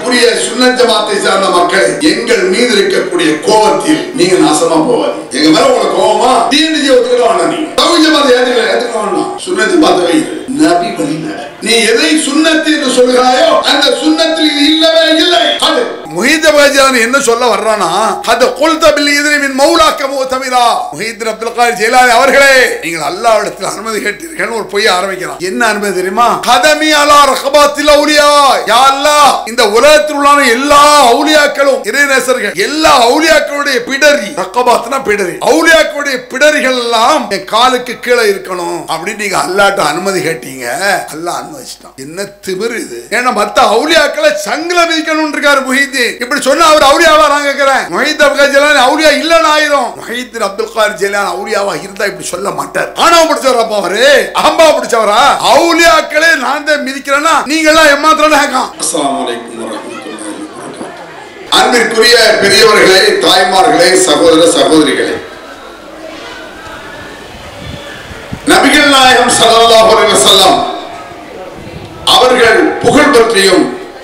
அன்பிற்குரிய சுன்னத் ஜமாத்தை சார்ந்த மக்கள் எங்கள் மீது இருக்கக்கூடிய கோபத்தில் நீங்க நாசமா போவாது எங்க மேல உங்களுக்கு கோபமா டிஎன்டிஜி ஒத்துக்கிற வேண்டாம் நீங்க தவி ஜமாத்தை ஏத்துக்கல ஏத்துக்க வேண்டாம் சுன்னத் ஜமாத்தை வைத்து நபி வழி நட. நீ எதை சுன்னத்து என்று சொல்கிறாயோ அந்த சுன்னத்தில் இது இல்லவே இல்லை அது முஹீத் அபஜான் என்ன சொல்ல வர்றானா அது குல்த பில் எதிரின் மௌலாக்க மூத்தமிரா முஹீத் அப்துல் கார் ஜெயலாலி அவர்களே நீங்கள் அல்லாஹ்விடத்தில் அனுமதி கேட்டீர்கள் ஒரு பொய் ஆரம்பிக்கலாம் என்ன அனுமதி தெரியுமா கதமி அலா ரஹபாத்தில் அவுலியா யா அல்லாஹ் இந்த உலகத்தில் உள்ள எல்லா அவுலியாக்களும் இறைநேசர்கள் எல்லா அவுலியாக்களுடைய பிடரி ரக்கபாத்னா பிடரி அவுலியாக்களுடைய பிடரிகள் எல்லாம் என் காலுக்கு கீழே இருக்கணும் அப்படின்னு நீங்க அல்லாட்ட அனுமதி கேட்டீங்க அல்லாஹ் அனுமதிச்சிட்டான் என்ன திமிரு இது ஏன்னா மத்த அவுலியாக்களை சங்கில மிதிக்கணும் இருக்காரு முஹிதீன் இப்படி சொன்னா அவர் அவுலியாவா நான் கேட்கிறேன் முஹித் அப்துல் ஜலான் அவுலியா இல்லன்னு ஆயிரும் முஹித் அப்துல் கார் ஜலான் அவுலியாவா இருந்தா இப்படி சொல்ல மாட்டார் ஆணவ பிடிச்சவரா அப்ப அவரு அம்பா பிடிச்சவரா அவுலியாக்களே நான் தான் மிதிக்கிறேன்னா நீங்க எல்லாம் ஏமாத்திரம் கேட்கான் அஸ்ஸலாமு அலைக்கும் வரஹ்மத்துல்லாஹி வபரகாத்துஹு அன்பிற்குரிய பெரியவர்களே தாய்மார்களே சகோதர சகோதரிகளே நபிகள் நாயகம் ஸல்லல்லாஹு அலைஹி வஸல்லம் அவர்கள் புகழ் பற்றியும்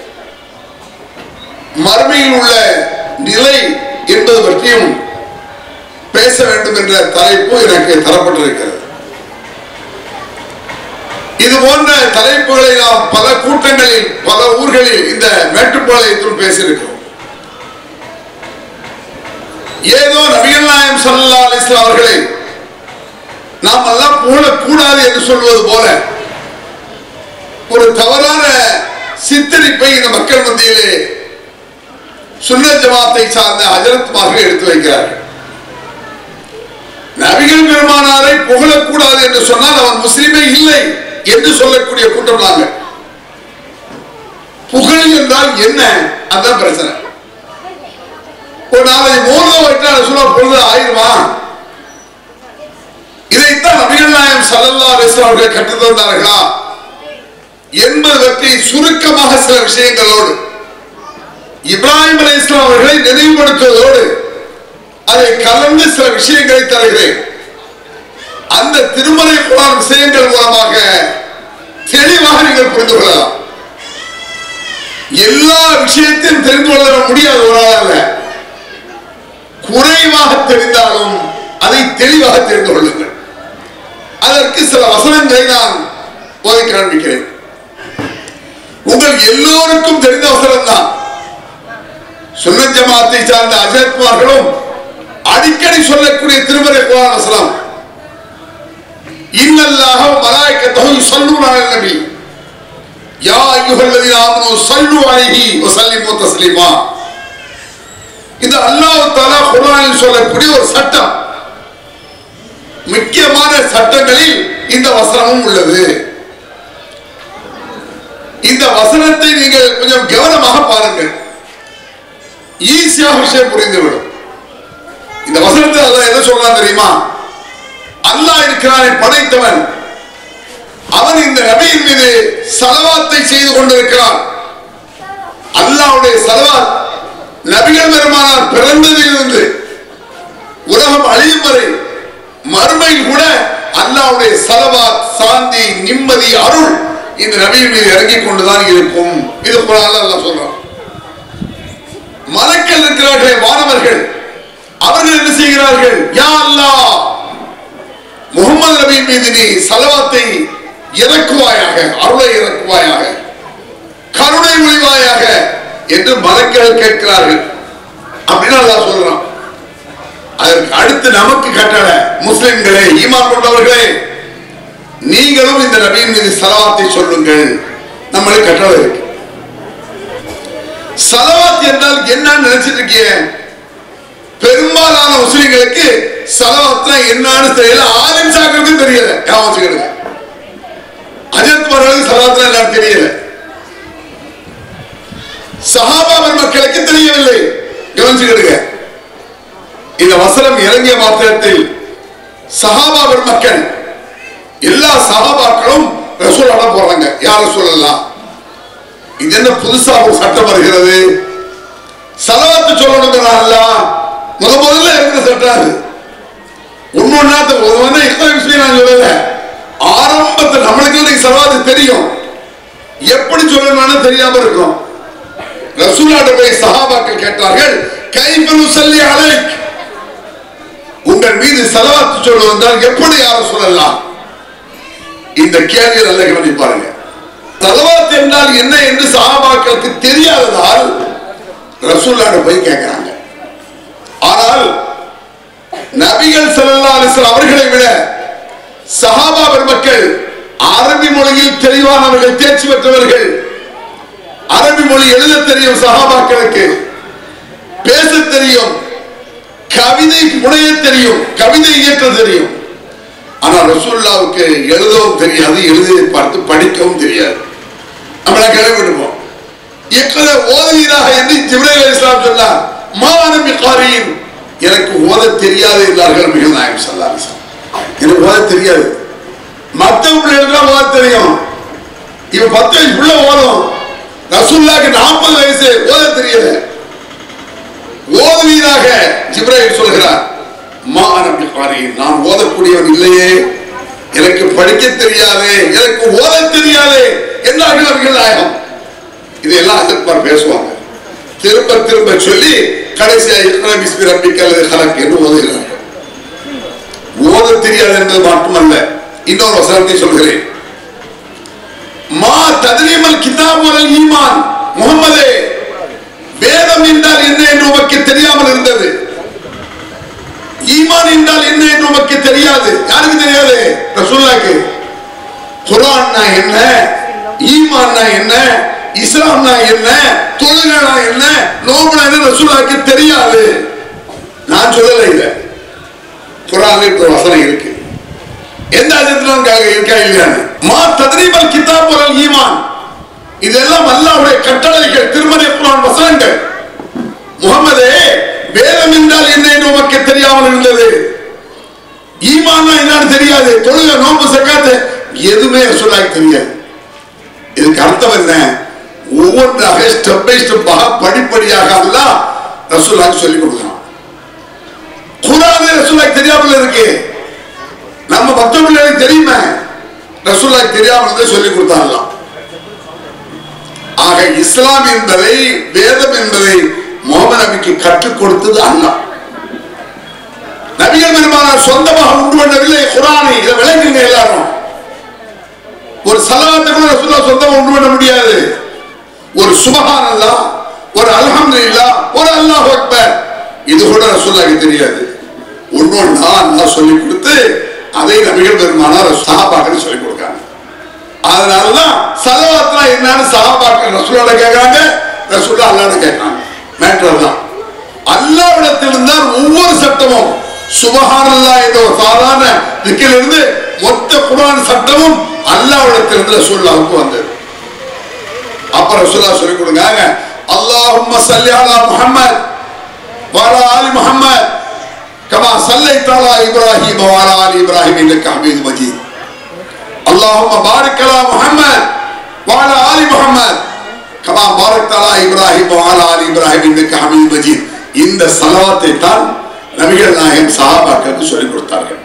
மறுமையில் உள்ள நிலை என்பது பற்றியும் பேச வேண்டும் என்ற தலைப்பு எனக்கு தரப்பட்டிருக்கிறது இது போன்ற தலைப்புகளை நாம் பல கூட்டங்களில் பல ஊர்களில் இந்த மேட்டுப்பாளையத்தில் பேசியிருக்கிறோம் ஏதோ நபிகள் நாயம் சல்லா அலிஸ்லாம் அவர்களை நாம் எல்லாம் புகழக்கூடாது என்று சொல்வது போல ஒரு தவறான சித்தரிப்பை இந்த மக்கள் மத்தியிலே சுன்ன ஜமாத்தை சார்ந்த ஹஜரத்மார்கள் எடுத்து வைக்கிறார்கள் நபிகள் பெருமானாரை புகழக்கூடாது என்று சொன்னால் அவன் முஸ்லிமே இல்லை என்று சொல்லக்கூடிய கூட்டம் நாங்கள் புகழ் என்றால் என்ன அதான் பிரச்சனை ஒரு நாலஞ்சு மோதம் வைத்தால் சொல்ல பொழுது ஆயிடுமா இதைத்தான் நபிகள் நாயம் சல்லல்லா அலிஸ்லாம் அவர்கள் கற்றுத் தந்தார்களா என்பது பற்றி சுருக்கமாக சில விஷயங்களோடு இப்ராஹிம் அலி இஸ்லாம் அவர்களை நினைவுபடுத்துவதோடு அதை கலந்து சில விஷயங்களை தருகிறேன் அந்த திருமலை குரான் விஷயங்கள் மூலமாக தெளிவாக நீங்கள் புரிந்து கொள்ளலாம் எல்லா விஷயத்தையும் தெரிந்து கொள்ள முடியாது ஒரு ஆளால குறைவாக தெரிந்தாலும் அதை தெளிவாக தெரிந்து கொள்ளுங்கள் அதற்கு சில வசனங்களை நான் போதை காண்பிக்கிறேன் உங்கள் எல்லோருக்கும் தெரிந்த வசனம் தான் சுன்னத் ஜமாத்தை சார்ந்த அஜயத்மார்களும் அடிக்கடி சொல்லக்கூடிய திருமறை குரான் வசனம் இன்னல்லாஹ மலாய்க்கத்தஹு யுஸல்லூன அலன் நபி யா அய்யுஹல்லதீன ஆமனு ஸல்லு அலைஹி வ ஸல்லிமு தஸ்லீமா இது அல்லாஹ் தஆலா குர்ஆனில் சொல்லக்கூடிய ஒரு சட்டம் முக்கியமான சட்டங்களில் இந்த வசனமும் உள்ளது இந்த வசனத்தை நீங்கள் கொஞ்சம் கவனமாக பாருங்கள் ஈஸியாக விஷயம் புரிந்துவிடும் இந்த வசனத்தை அல்லாஹ் என்ன சொல்றான் தெரியுமா அல்லாஹ் இருக்கிறானே படைத்தவன் அவன் இந்த நபியின் மீது சலவாத்தை செய்து கொண்டிருக்கிறான் அல்லாஹ்வுடைய சலவாத் நபிகள் பெருமானார் பிறந்ததிலிருந்து உலகம் அழியும் வரை மறுமையில் கூட அல்லாஹ்வுடைய சலவாத் சாந்தி நிம்மதி அருள் இந்த நபியின் மீது இறங்கிக் கொண்டுதான் இருக்கும் இது குரான்ல அல்லாஹ் சொல்றான் மலக்கள் இருக்கிறார்களே மாணவர்கள் அவர்கள் என்ன செய்கிறார்கள் யா அல்லாஹ் முகமது நபி மீது நீ சலவாத்தை இறக்குவாயாக அருளை இறக்குவாயாக கருணை மொழிவாயாக என்று மலக்கள் கேட்கிறார்கள் அப்படின்னு அல்லாஹ் சொல்றான் அதற்கு அடுத்து நமக்கு கட்டளை முஸ்லிம்களே ஈமான் கொண்டவர்களே நீங்களும் இந்த நபியின் மீது சலவாத்தை சொல்லுங்கள் நம்மளுக்கு கட்டளை இருக்கு சலவாத் என்றால் என்னன்னு நினைச்சிட்டு இருக்கீங்க பெரும்பாலான முஸ்லிம்களுக்கு சலவாத்னா என்னன்னு தெரியல ஆலிம் சாக்களுக்கும் தெரியல ஞாபகம் அஜத் மர்களுக்கு சலவாத்னா என்னன்னு தெரியல சஹாபாவின் மக்களுக்கு தெரியவில்லை கவனிச்சுக்கிடுங்க இந்த வசனம் இறங்கிய மாத்திரத்தில் சஹாபாவின் மக்கள் எல்லா சஹாபாக்களும் ரசூலான போறாங்க யார சொல்லலாம் இது என்ன புதுசா ஒரு சட்டம் வருகிறது சலவாத்து சொல்லணுங்கிறான்ல முத முதல்ல இருக்கிற சட்டம் அது ஒன்னொன்னாத்த ஒவ்வொன்றா எத்தனை விஷயம் நான் சொல்லல ஆரம்பத்தில் நம்மளுக்கு இன்னைக்கு சலவாத்து தெரியும் எப்படி சொல்லணும்னு தெரியாம இருக்கும் ரசூலாட்ட போய் சஹாபாக்கள் கேட்டார்கள் கைபனு சொல்லி அலைக் உங்கள் மீது செலவாத்து சொல்ல வந்தால் எப்படி யாரும் சொல்லலாம் இந்த கேள்வி நல்ல கவனி பாருங்க செலவாத் என்றால் என்ன என்று சஹாபாக்களுக்கு தெரியாததால் ரசூல்லாட போய் கேட்கிறாங்க ஆனால் நபிகள் ஸல்லல்லாஹு அலைஹி வஸல்லம் அவர்களை விட சஹாபா பெருமக்கள் அரபி மொழியில் தெளிவானவர்கள் தேர்ச்சி பெற்றவர்கள் அரபி மொழி எழுத தெரியும் சஹாபாக்களுக்கு பேச தெரியும் கவிதை புனைய தெரியும் கவிதை இயற்ற தெரியும் ஆனால் ரசூல்லாவுக்கு எழுதவும் தெரியாது எழுதியை பார்த்து படிக்கவும் தெரியாது நம்மள கேள்விப்பட்டிருப்போம் எக்கத ஓதுவீராக என்று ஜிப்ரேல் அலைஹிஸ்ஸலாம் சொன்னார் மானமி காரியின் எனக்கு ஓத தெரியாது என்றார்கள் மிக நாயம் சல்லாஹ் எனக்கு ஓத தெரியாது மற்ற பிள்ளைகளுக்கு ஓத தெரியும் இவன் பத்து வயசு பிள்ளை ஓதும் ரசூல்லாக்கு நாற்பது வயசு ஓத தெரியல ஓதுவீராக ஜிப்ராஹிம் சொல்கிறார் மானபி காரியின் நான் ஓதக்கூடியவன் இல்லையே எனக்கு படிக்க தெரியாது எனக்கு ஓத தெரியாது என்றார்கள் அவர்கள் நாயகம் இதெல்லாம் அஜத்மார் பேசுவாங்க திரும்ப திரும்ப சொல்லி கடைசியா இக்ரா பிஸ்மி ரப்பிக்க அல்லது ஹலக் என்று ஓதுகிறார்கள் ஓத தெரியாது என்பது மட்டுமல்ல இன்னொரு வசனத்தை சொல்கிறேன் மா தத்ரீமல் கிதாப் வல் ஈமான் முகமதே வேதம் என்றால் என்ன என்று உமக்கு தெரியாமல் இருந்தது ஈமான் என்றால் என்ன என்று உமக்கு தெரியாது யாருக்கு தெரியாது ரசூலுல்லாஹ்க்கு குர்ஆன்னா என்ன ஈமான்னா என்ன இஸ்லாம்னா என்ன தொழுகைனா என்ன நோம்புனா என்ன ரசூலுல்லாஹ்க்கு தெரியாது நான் சொல்லல இத குர்ஆன்ல இப்ப வசனம் இருக்கு எந்த அஜத்திலும் இருக்கா இல்லையான்னு மா தத்ரீபல் கிதாப் வல் ஈமான் இதெல்லாம் அல்லாஹ்வுடைய கட்டளைகள் திருமறை குர்ஆன் வசனங்கள் முகமதே வேதம் என்றால் என்ன என்று உமக்கு தெரியாமல் இருந்தது ஈமான்னா என்னன்னு தெரியாது தொழுக நோம்பு சக்காத்து எதுவுமே சொல்லாக்கு தெரியாது இதுக்கு அர்த்தம் என்ன ஒவ்வொன்றாக ஸ்டெப் பை ஸ்டெப்பாக படிப்படியாக அல்லாஹ் ரசூலாக்கு சொல்லி கொடுக்குறான் குரானே ரசூலாக்கு தெரியாமல் இருக்கு நம்ம மற்ற பிள்ளைகளுக்கு தெரியுமே ரசூலாக்கு தெரியாமல் இருந்தே சொல்லி கொடுத்தாங்களாம் ஆக இஸ்லாம் என்பதை வேதம் என்பதை முகமது நபிக்கு கற்றுக் கொடுத்தது அல்லாஹ் நபிகள் பெருமானார் சொந்தமாக உண்டு பண்ணவில்லை குரானை இதை விளங்குங்க எல்லாரும் ஒரு சலவாத்தை கூட ரசூல்லா சொந்தமா உண்டு பண்ண முடியாது ஒரு சுபஹான் அல்லாஹ் ஒரு அல்ஹம்துலில்லாஹ் ஒரு அல்லாஹ் அக்பர் இது கூட ரசூல்லாக்கு தெரியாது ஒன்னொன்னா அல்லாஹ் சொல்லி கொடுத்து அதை நபிகள் பெருமானார் சஹாபாக்கள் சொல்லி கொடுக்காங்க அதனாலதான் சலவாத்னா என்னன்னு சஹாபாக்கள் ரசூலோட கேட்கறாங்க ரசூல்லா அல்லாட கேட்கறாங்க மேட்டர் தான் அல்லாவிடத்தில் தான் ஒவ்வொரு சட்டமும் சுபஹானல்லா என்ற ஒரு சாதாரண திக்கிலிருந்து மொத்த குரான் சட்டமும் அல்லாவிடத்திலிருந்து ரசூல்லாவுக்கு வந்தது அப்ப ரசூல்லா சொல்லி கொடுங்க அல்லாஹும்ம சல்லி அலா முஹம்மத் வஅலா ஆலி முஹம்மத் கமா சல்லைத அலா இப்ராஹிம் வஅலா ஆலி இப்ராஹிம் இன்னக ஹமீது மஜீத் اللهم بارك على محمد وعلى ال محمد كما باركت على ابراهيم وعلى ال ابراهيم انك حميد مجيد இந்த சலவாத்தை தான் நபிகள் நாயகம் சஹாபாக்களுக்கு சொல்லிக் கொடுத்தார்கள்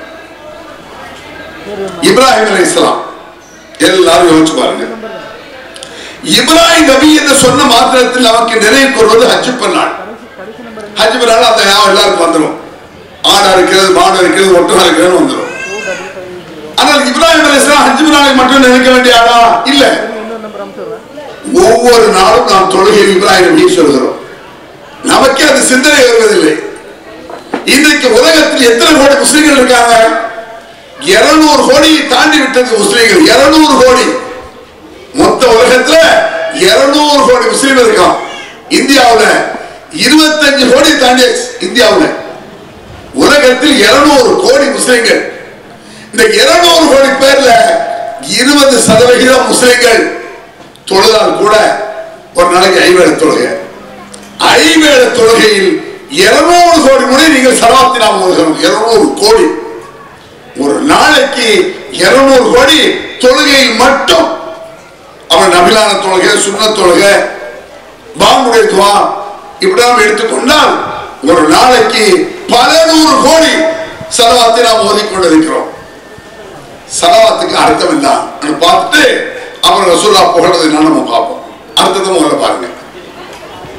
இப்ராஹிம் அலை இஸ்லாம் எல்லாரும் யோசிச்சு பாருங்க இப்ராஹிம் நபி என்று சொன்ன மாத்திரத்தில் அவருக்கு நிறைவு கூறுவது ஹஜ் பண்ணாள் ஹஜ் பண்ணால் அந்த ஞாபகம் எல்லாருக்கும் வந்துடும் ஆடா இருக்கிறது மாடு இருக்கிறது ஒட்டகம் இருக்கிறது வந்துடும் ஆனால் இப்ராஹிம் அலைஹிஸ்ஸலாம் ஹஜ் நாளை மட்டும் நினைக்க வேண்டிய ஆளா இல்ல ஒவ்வொரு நாளும் நாம் தொழுகையில் இப்ராஹிம் நபியை சொல்கிறோம் நமக்கே அது சிந்தனை வருவதில்லை இன்றைக்கு உலகத்தில் எத்தனை கோடி முஸ்லிம்கள் இருக்காங்க இருநூறு கோடி தாண்டி விட்டது முஸ்லிம்கள் இருநூறு கோடி மொத்த உலகத்துல இருநூறு கோடி முஸ்லீம் இருக்கான் இந்தியாவுல இருபத்தஞ்சு கோடி தாண்டியாச்சு இந்தியாவுல உலகத்தில் இருநூறு கோடி முஸ்லிம்கள் இந்த இருநூறு கோடி பேர்ல இருபது சதவிகிதம் முஸ்லிம்கள் தொழுதால் கூட ஒரு நாளைக்கு ஐவேளை தொழுகை ஐவேளை தொழுகையில் இருநூறு கோடி முறை நீங்கள் சரவாத்தி நாம் ஓதுகிறோம் இருநூறு கோடி ஒரு நாளைக்கு இருநூறு கோடி தொழுகையில் மட்டும் அவன் நபிலான தொழுகை சுண்ண தொழுகை பாங்குடைய துவா இப்படி நாம் எடுத்துக்கொண்டால் ஒரு நாளைக்கு பல நூறு கோடி செலவாத்தை நாம் ஓதிக்கொண்டிருக்கிறோம் சலவாத்துக்கு அர்த்தம் இல்ல பார்த்துட்டு அப்புறம் ரசூல்லா புகழ்றது என்ன நம்ம பார்ப்போம் அர்த்தத்தை முதல்ல பாருங்க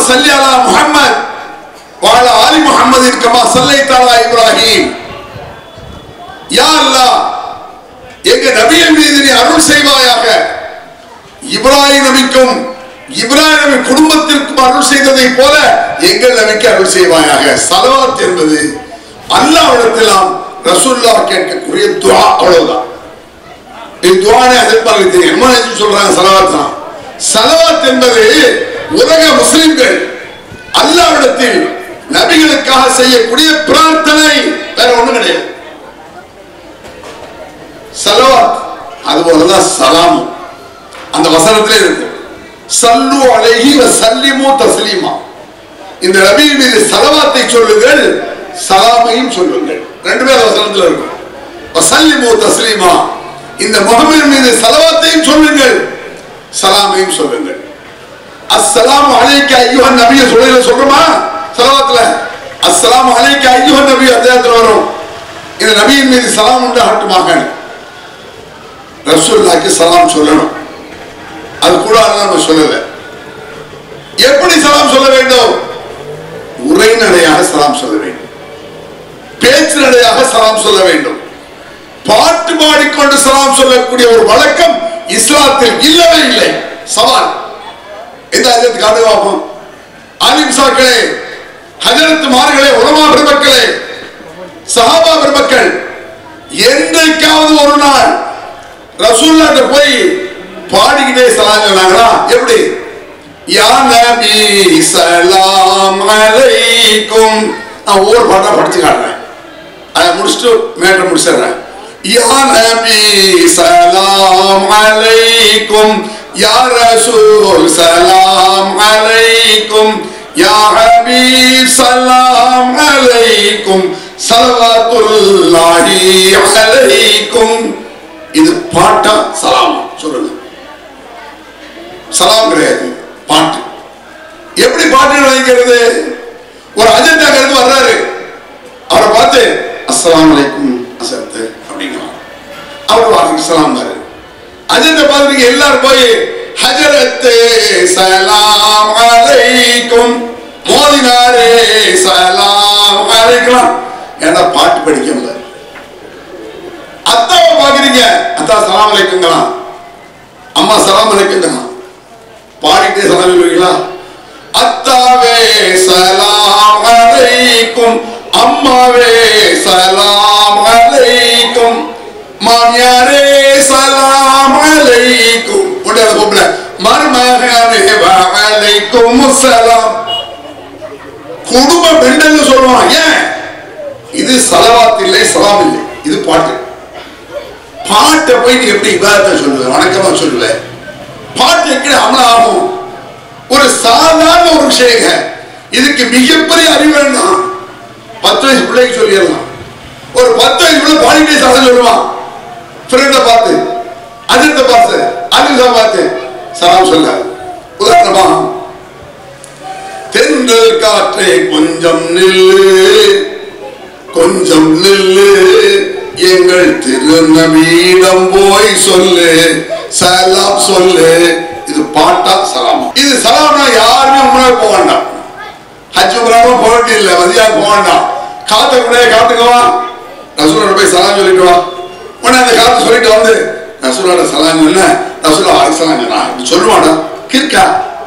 சல்லி அலா முஹம்மத் வாழ ஆலி முஹம்மதின் கமா சல்லை தாலா இப்ராஹிம் யா அல்லாஹ் எங்க நபியின் மீது நீ அருள் செய்வாயாக இப்ராஹிம் நபிக்கும் இப்ராஹிம் நபி குடும்பத்திற்கும் அருள் செய்ததை போல எங்கள் நபிக்கு அருள் செய்வாயாக சலவாத் என்பது அல்லாஹ்விடத்தில் ரசூல்லா கேட்கக்கூடிய துவா அவ்வளவுதான் இது துவானே அதிர்பார்க்க தெரியும் என்ன நினைச்சு சொல்றாங்க சலவாத் தான் சலவாத் என்பது உலக முஸ்லிம்கள் அல்லாஹ்விடத்தில் நபிகளுக்காக செய்யக்கூடிய பிரார்த்தனை வேற ஒண்ணும் கிடையாது சலவாத் அது போலதான் சலாம் அந்த வசனத்திலே இருக்கு சல்லு அலைஹி வ சல்லிமு தஸ்லீமா இந்த நபி மீது சலவாத்தை சொல்லுங்கள் சலாமையும் சொல்லுங்கள் ரெண்டுமே அந்த வசனத்துல இருக்கும் வ சல்லிமு தஸ்லீமா இந்த முகமது மீது சலவாத்தையும் சொல்லுங்கள் சலாமையும் சொல்லுங்கள் அஸ்ஸலாமு அலைக்க ஐயுஹன் நபிய சொல்லுங்க சொல்றோமா சலவாத்துல அஸ்ஸலாமு அலைக்க ஐயுஹன் நபி அத்தியாயத்துல வரும் இந்த நபியின் மீது சலாம் உண்டாகட்டுமாக ரசூல்லாக்கு சலாம் சொல்லணும் அது கூட நம்ம சொல்லல எப்படி சலாம் சொல்ல வேண்டும் உரைநடையாக சலாம் சொல்ல வேண்டும் பேச்சு நடையாக சலாம் சொல்ல வேண்டும் பாட்டு பாடிக்கொண்டு சலாம் சொல்லக்கூடிய ஒரு வழக்கம் இஸ்லாத்தில் இல்லவே இல்லை சவால் எந்த அஜத் காட்டு பார்ப்போம் ஆலிம் சாக்களே ஹஜரத் மார்களே உலமா பெருமக்களே சஹாபா பெருமக்கள் என்றைக்காவது ஒரு நாள் ரசூல்லாட்ட போய் பாடிக்கிட்டே சலாம் சொன்னாங்களா எப்படி யா நபி சலாம் அலைக்கும் நான் ஒவ்வொரு பாட்டா படிச்சு காட்டுறேன் அதை முடிச்சுட்டு மேட்டை முடிச்சிடுறேன் யா நபி சலாம் அலைக்கும் யா ரசூல் சலாம் அலைக்கும் யா ஹபீப் சலாம் அலைக்கும் சலவாத்துல்லாஹி அலைக்கும் இது பாட்டா சலாம் சொல்லுங்க சலாம் கிடையாது பாட்டு எப்படி பாட்டு வைக்கிறது ஒரு அஜெண்டா இருந்து வர்றாரு அவரை பார்த்து அஸ்ஸலாமு அலைக்கும் அசத்து அப்படிங்கிறான் அவர் வாங்க சலாம் பாரு அஜெண்டா பார்த்து எல்லாரும் போய் ஹஜரத்து சலாம் அலைக்கும் மோதினாரே சலாம் அலைக்கலாம் ஏன்னா பாட்டு படிக்க முடியல அத்தாவை பாக்குறீங்க அத்தா சலாம் அலைக்குங்களா அம்மா சலாம் அலைக்குங்களா பாடிட்டே சலாம் சொல்லுவீங்களா அத்தாவே சலாம் அலைக்கும் அம்மாவே சலாம் அலைக்கும் மாமியாரே சலாம் அலைக்கும் உடனே அந்த பொம்பளை மருமகனே அலைக்கும் சலாம் குடும்ப பெண்டல்னு சொல்லுவான் ஏன் இது சலவாத் இல்லை சலாம் இல்லை இது பாட்டு பாட்டை போய் நீ எப்படி இபாதத்தை சொல்லுவ வணக்கமா சொல்லுவ பாட்டு எப்படி அமலம் ஆகும் ஒரு சாதாரண ஒரு விஷயங்க இதுக்கு மிகப்பெரிய அறிவு வேண்டாம் பத்து வயசு பிள்ளைக்கு சொல்லிடலாம் ஒரு பத்து வயசு பிள்ளை பாடிட்டே சலம் சொல்லுவான் ஃப்ரெண்டை பார்த்து அஜித்தை பார்த்து அஜித்தை பார்த்து சலாம் சொல்ல உதாரணமா தென்றல் காற்றே கொஞ்சம் நில்லு கொஞ்சம் நில்லு எங்கள் திருநபீடம் போய் சொல்லு சலாம் சொல்லு இது பாட்டா சலாம் இது சலாம்னா யாருமே உணவு போக வேண்டாம் ஹஜ் உமராம போக வேண்டியதில்லை மதியா போக வேண்டாம் காத்த கூட காத்துக்குவா ரசூலோட போய் சலாம் சொல்லிட்டு வா உடனே அந்த காத்து சொல்லிட்டு வந்து ரசூலோட சலாம் சொன்ன ரசூலா ஆறு சலாம் சொன்னா இப்படி சொல்லுவாடா கிறுக்கா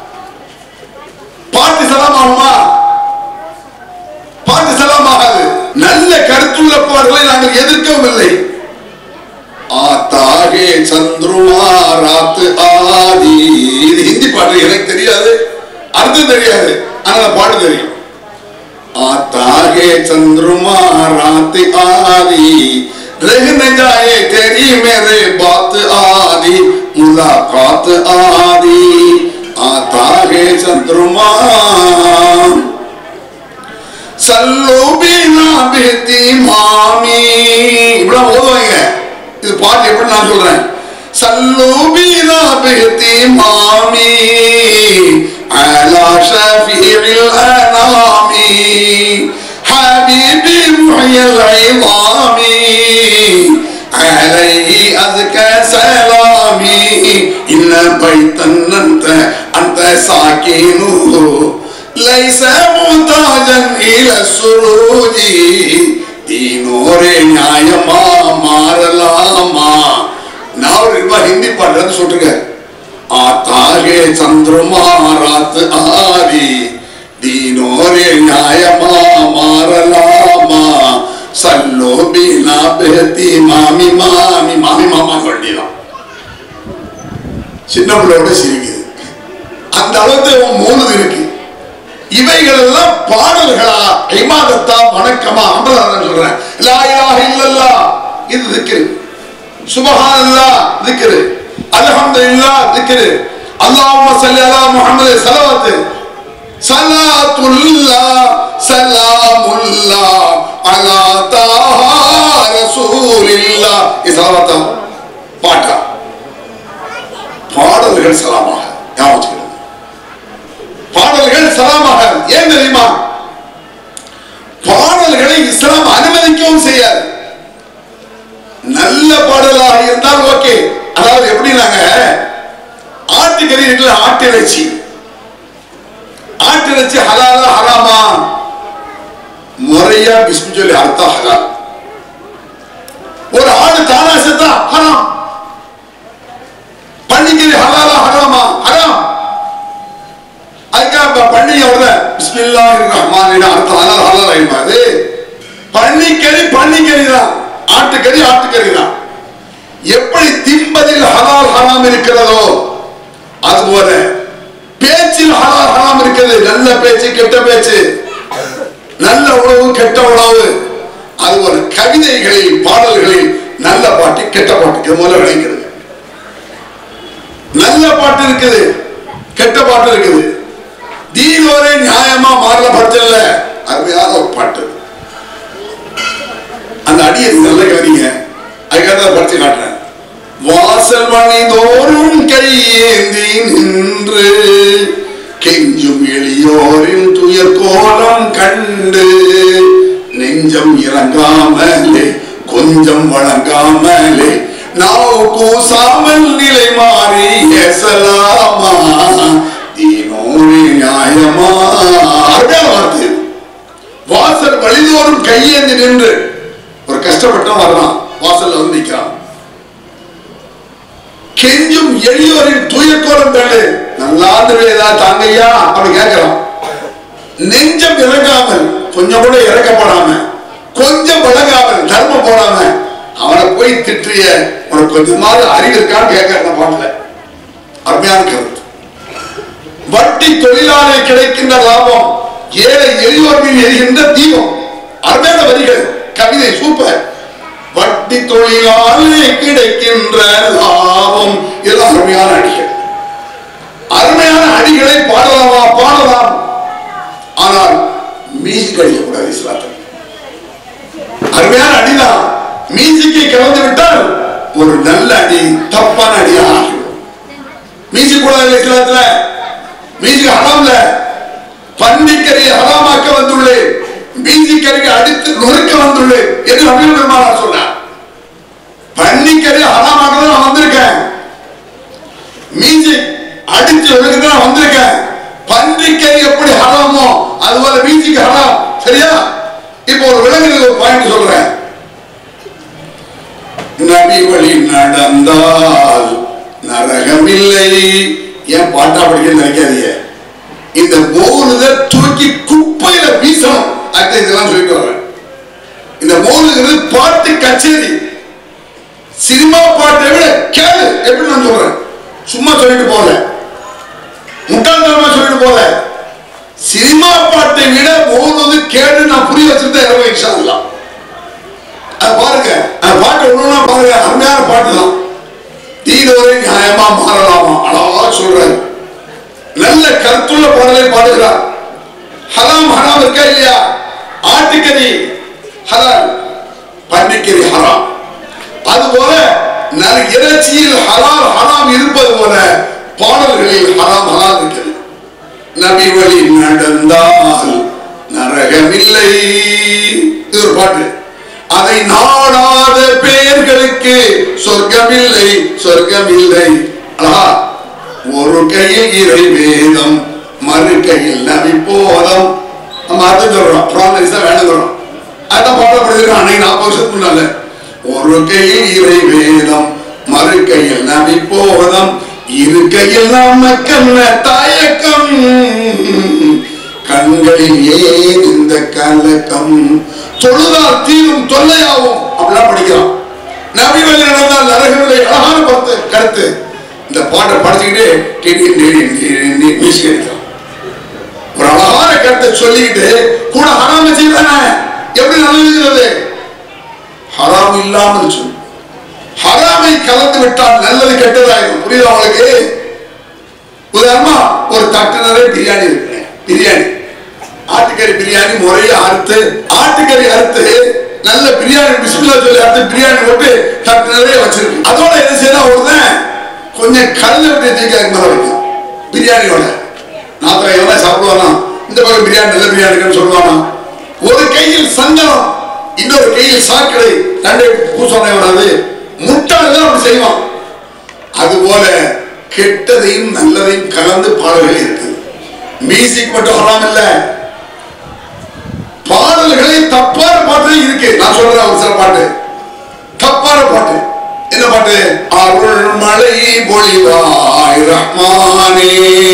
பாட்டு சலாம் ஆகுமா பாட்டு சலாம் ஆகாது நல்ல கருத்துள்ள பாடல்களை நாங்கள் எதிர்க்கவும் இல்லை ஆத்தாகே சந்துருமா ராத்து ஆதி இது ஹிந்தி பாட்டு எனக்கு தெரியாது அர்த்தம் தெரியாது ஆனா அந்த பாட்டு தெரியும் आतागे चंद्रमा रात आदि रह न जाए तेरी मेरे बात आदि मुलाकात आदि आता है चंद्रमा சல்லோ பீனா பிஹதி மாமி இப்படி ஓதுவாங்க இது பாட்டு எப்படி நான் சொல்றேன் சல்லோ பீனா பிஹதி மாமி على شفيع الأنام حبيبي محيي العظام عليه أزكى سلامي إن بيتا أنت أنت ساكنه ليس محتاجا إلى السروج தீனோரே நியாயமா மாறலாமா நான் ஒரு ரூபா ஹிந்தி பாடுறது சொல்றேங்க ஆத்தாகே சந்திரமா ராத் ஆரி தீனோரே நியாயமா மாறலாமா சல்லோ பீனா பெஹத்தி மாமி மாமி மாமி மாமா வேண்டியதான் சின்ன பிள்ளையோட சிரிக்குது அந்த அளவுக்கு அவன் மூணுது இருக்கு இவைகள் எல்லாம் பாடல்களா இமாதத்தா வணக்கமா அம்பலாதான் சொல்றேன் லா இலாஹ இல்லல்லாஹ் இது திக்ரு சுபஹானல்லாஹ் திக்ரு அல்ஹம்துலில்லாஹ் திக்ரு அல்லாஹும்ம ஸல்லி அலா முஹம்மது ஸலவாத்து ஸலாத்துல்லாஹ் ஸலாமுல்லாஹ் அலா தாஹா ரசூலில்லாஹ் இது ஸலவாத்தா பாட்டா பாடல்கள் சலாமாக ஞாபகம் வச்சுக்கணும். பாடல்கள் சலாமாக ஏன் தெரியுமா பாடல்களை இஸ்லாம் அனுமதிக்கவும் செய்யாது நல்ல பாடலாக இருந்தால் ஓகே அதாவது எப்படின்னாங்க ஆட்டுக்கறி இருக்குல்ல ஆட்டு இறைச்சி ஆட்டு இறைச்சி ஹலாலா ஹராமா முறையா பிஸ்மி சொல்லி அர்த்தா ஹலால் ஒரு ஆடு தானா செத்தா ஹராம் பன்னிக்கறி ஹலாலா ஹராமா ஹராம் அதுக்காக இப்ப பன்னியோட பிஸ்மில்லாஹிர் ரஹ்மானின் அர்த்தம் ஹலால் ஹலால் ஆயிடுமா அது பன்னிக்கறி பன்னிக்கறி தான் ஆட்டுக்கறி ஆட்டுக்கறி தான் எப்படி திம்பதில் ஹலால் ஹராம் இருக்கிறதோ அதுபோல பேச்சில் ஹலால் ஹராம் இருக்கிறது நல்ல பேச்சு கெட்ட பேச்சு நல்ல உணவு கெட்ட உணவு அதுபோல கவிதைகளில் பாடல்களில் நல்ல பாட்டு கெட்ட பாட்டு இது போல விளைக்கிறது நல்ல பாட்டு இருக்குது கெட்ட பாட்டு இருக்குது தீன் ஒரே நியாயமா மாறல படுத்தல அருமையான ஒரு பாட்டு அந்த அடியை நல்ல கவனிங்க அதுக்காக தான் படிச்சு காட்டுறேன் வாசல் மணி தோறும் கையேந்தி நின்று கெஞ்சும் எளியோரின் துயர் கோலம் கண்டு நெஞ்சம் இறங்காமலே கொஞ்சம் வழங்காமலே நாவு கூசாமல் நிலை மாறி ஏசலாமா தீனோரி நியாயமா அருமையான வார்த்தை இது. வாசல் வழிதோறும் கையேந்தி நின்று ஒரு கஷ்டப்பட்டவன் வர்றான் வாசல்ல வந்து நிக்கிறான் கெஞ்சும் எளியோரின் துயக்கோலம் கண்டு நல்லா ஏதா தாங்கையா அப்படி கேட்கிறான் நெஞ்சம் இறங்காமல் கொஞ்சம் கூட இறக்கப்படாம கொஞ்சம் வழங்காமல் தர்மம் போடாம அவனை போய் திட்டிய உனக்கு கொஞ்சமாவது அறிவு இருக்கான்னு கேட்க அந்த பாட்டுல அருமையான கருத்து வட்டி தொழிலாளி கிடைக்கின்ற லாபம் ஏழை எளியோர் மீது எரிகின்ற தீபம் அருமையான வரிகள் கவிதை சூப்பர் வட்டி தொழிலாளி கிடைக்கின்ற லாபம் இதெல்லாம் அருமையான அடிகள் அருமையான அடிகளை பாடலாமா பாடலாம் ஆனால் மியூசிக் அடிக்கக்கூடாது இஸ்லாத்தில் அருமையான அடிதான் மியூசிக்கை கலந்து விட்டால் ஒரு நல்ல அடி தப்பான அடியாக ஆகிவிடும் மியூசிக் கூடாது இஸ்லாத்துல மியூசிக் ஹராம்ல பன்னிக்கரை ஹராமாக்க வந்துள்ளேன் மியூசிக்கரைக்கு அடித்து நொறுக்க வந்துள்ளேன் என்று அபில் பெருமானார் சொன்னார் பன்னிக்கரை ஹராமாக்க தான் நான் வந்திருக்கேன் மியூசிக் அடிச்சு நொறுக்க தான் நான் வந்திருக்கேன் பன்றிக்கறி எப்படி ஹராமோ அதுபோல மியூசிக் ஹராம் சரியா இப்போ ஒரு விலங்குக்கு ஒரு பாயிண்ட் சொல்றேன் நபி வழி நடந்தால் நரகமில்லை ஏன் பாட்டா படிக்க நினைக்காதீங்க இந்த மௌனத தூக்கி குப்பையில வீசணும் அதுக்கு இதெல்லாம் சொல்லிட்டு வரேன் இந்த மௌனுங்கிறது பாட்டு கச்சேரி சினிமா பாட்டை விட கேளு எப்படி நான் சொல்றேன் சும்மா சொல்லிட்டு போகல முட்டாள்தனமா சொல்லிட்டு போகல சினிமா பாட்டை விட மௌனது கேளு நான் புரிய வச்சிருந்தேன் இரவு இன்ஷா அல்லாஹ் அது பாருங்க அந்த பாட்டு ஒண்ணுனா பாருங்க அருமையான பாட்டு தான் தீனோரை நியாயமா மாறலாமா அழகா சொல்றாரு நல்ல கருத்துள்ள பாடலை பாடுகிறார் ஹராம் ஹராம் இருக்கா இல்லையா ஆட்டுக்கறி ஹலால் பன்னிக்கறி ஹராம் அதுபோல நல்ல இறைச்சியில் ஹலால் ஹராம் இருப்பது போல பாடல்களில் ஹராம் ஹலால் இருக்கிறது நபி வழி நடந்தால் நரகமில்லை இது ஒரு பாட்டு அதை நாடாத பெயர்களுக்கு சொர்க்கமில்லை சொர்க்கமில்லை அழகா ஒரு கையில் இறை வேதம் மறு மறுக்கையில் நபி போதம் நம்ம அர்த்தம் சொல்றோம் ப்ராமிஸ் தான் வேணுங்கிறோம் அதான் பாடப்படுகிறோம் அன்னைக்கு நாற்பது வருஷத்துக்கு முன்னால ஒரு கையில் இறை வேதம் மறு கையில் நபி போதம் இரு கையில் நமக்கென்ன தாயக்கம் கண்களில் ஏன் இந்த கலக்கம் தொழுதால் தீரும் தொல்லையாகும் அப்படிலாம் படிக்கிறான் நபி வழி நடந்தால் நரகவில்லை அழகான பத்து கருத்து இந்த பாட்டை படிச்சுக்கிட்டு டிடி டிடி டிடி மியூசிக் அடிக்கிறான் ஒரு அழகான கருத்தை சொல்லிக்கிட்டு கூட ஹராம செய்தானே எப்படி நல்லது ஹராம் இல்லாமல் சொல்லு ஹராமை கலந்து விட்டால் நல்லது கெட்டதாயிரும் புரியுதா உங்களுக்கு உதாரணமா ஒரு தட்டு நிறைய பிரியாணி இருக்கு பிரியாணி ஆட்டுக்கறி பிரியாணி முறையா அறுத்து ஆட்டுக்கறி அறுத்து நல்ல பிரியாணி பிஸ்மில்லா சொல்லி அறுத்து பிரியாணி போட்டு தட்டு நிறைய வச்சிருக்கு அதோட என்ன செய்யலாம் ஒருத்தன் கொஞ்சம் கடலை விட்டு தூக்கி அதுக்கு மேல வைக்கும் பிரியாணியோட நாத்திரம் எவ்வளவு சாப்பிடுவானா இந்த பக்கம் பிரியாணி நல்ல பிரியாணி இருக்குன்னு சொல்லுவானா ஒரு கையில் சந்தனம் இன்னொரு கையில் சாக்கடை ரெண்டு பூசணை வராது முட்டாள் தான் அப்படி செய்வான் அதுபோல கெட்டதையும் நல்லதையும் கலந்து பாடல்கள் இருக்கு மியூசிக் மட்டும் ஹராம் இல்ல பாடல்களை தப்பான பாட்டு இருக்கு நான் சொல்றேன் ஒரு சில பாட்டு தப்பான பாட்டு என்ன பாட்டு அருள் மழை பொழிவாய் ரஹ்மானே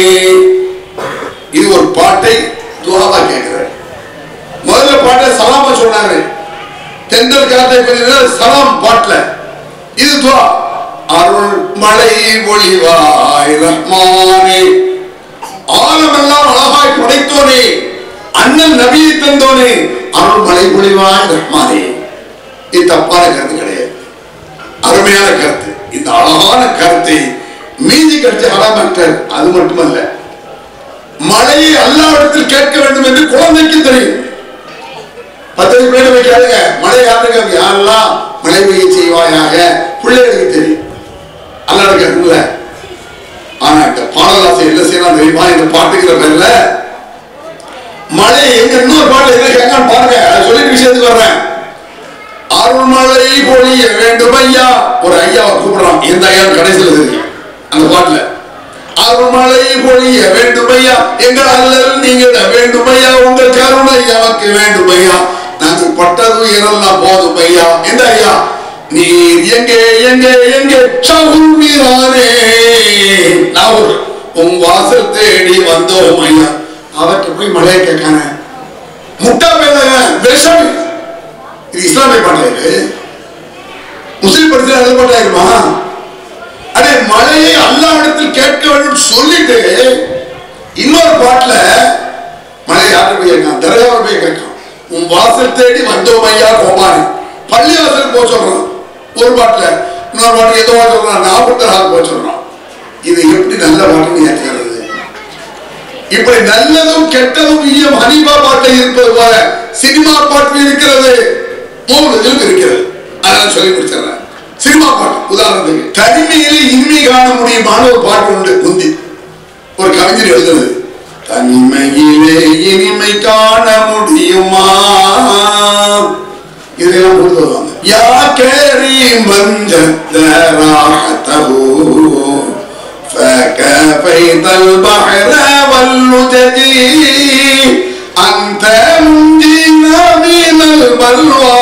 இது ஒரு பாட்டை துவாவா கேட்கிறேன் முதல்ல பாட்டை சலாமா சொன்னாரு தென்றல் காற்றை கொஞ்சம் சலாம் பாட்டுல இது துவா அருள் மழை பொழிவாய் ரஹ்மானே ஆலமெல்லாம் அழகாய் படைத்தோனே அண்ணன் நபியை தந்தோனே அருள் மழை பொழிவாய் ரஹ்மானே இது தப்பான கருத்து கிடையாது அருமையான கருத்து இந்த அழகான கருத்தை மீதி கருத்து ஹராமற்ற அது மட்டுமல்ல மழையை அல்லாவிடத்தில் கேட்க வேண்டும் என்று குழந்தைக்கு தெரியும் பத்து பிள்ளை வைக்காதுங்க மழை யாருக்கு யாரெல்லாம் மழை பெய்ய செய்வாயாக பிள்ளைகளுக்கு தெரியும் அல்லாட கேட்கல ஆனா இந்த பாடலாசை என்ன செய்யலாம் தெரியுமா இந்த பாட்டுக்கிற பேர்ல மழை எங்க இன்னொரு பாட்டு என்ன கேட்கான்னு பாருங்க அதை சொல்லி விஷயத்துக்கு வர்றேன் அருள்மழை பொழிய வேண்டும் ஐயா ஒரு ஐயாவை கூப்பிடுறான் எந்த ஐயா கடைசியில் தெரியும் அந்த பாட்டுல அருள்மழை பொழிய வேண்டும் ஐயா எங்கள் அல்லல் நீங்கள் வேண்டும் ஐயா உங்கள் கருணை எமக்கு வேண்டும் ஐயா நாங்கள் பட்டது உயரெல்லாம் போதும் ஐயா எந்த ஐயா நீர் எங்கே எங்கே எங்கே சகுமீரானே நான் ஒரு உன் வாசல் தேடி வந்தோம் ஐயா அவற்றை போய் மழையை கேட்கான முட்டா பேருங்க விஷம் இது இஸ்லாமிய பாட்டா இது முஸ்லிம் படிச்சா அது பாட்டாயிருமா அடே மழையை அல்லாவிடத்தில் கேட்க வேண்டும் சொல்லிட்டு இன்னொரு பாட்டுல மழை யாரு போய் கேட்கான் தர்காவை போய் கேட்கான் உன் வாசல் தேடி வந்தோம் ஐயா கோமாரி பள்ளி வாசல் போக சொல்றான் ஒரு பாட்டுல இன்னொரு பாட்டு ஏதோ சொல்றான் நாற்பத்தராக போக சொல்றான் இது எப்படி நல்ல பாட்டுன்னு ஏற்றுக்கிறது இப்படி நல்லதும் கெட்டதும் ஈயம் ஹனீபா பாட்டில் இருப்பது போல சினிமா பாட்டில் இருக்கிறது மூணு இதிலும் இருக்கிறது அதெல்லாம் சொல்லி முடிச்சிடறேன் சினிமா பாட்டு உதாரணத்துக்கு தனிமையிலே இனிமை காண முடியுமான ஒரு பாட்டு உண்டு முந்தி ஒரு கவிஞர் எழுதுனது தனிமையிலே இனிமை காண முடியுமா இதெல்லாம் கொண்டு வருவாங்க யா கேரி மஞ்சத்தராஹதஹு فكفيت البحر واللجج أنت منجينا من البلوى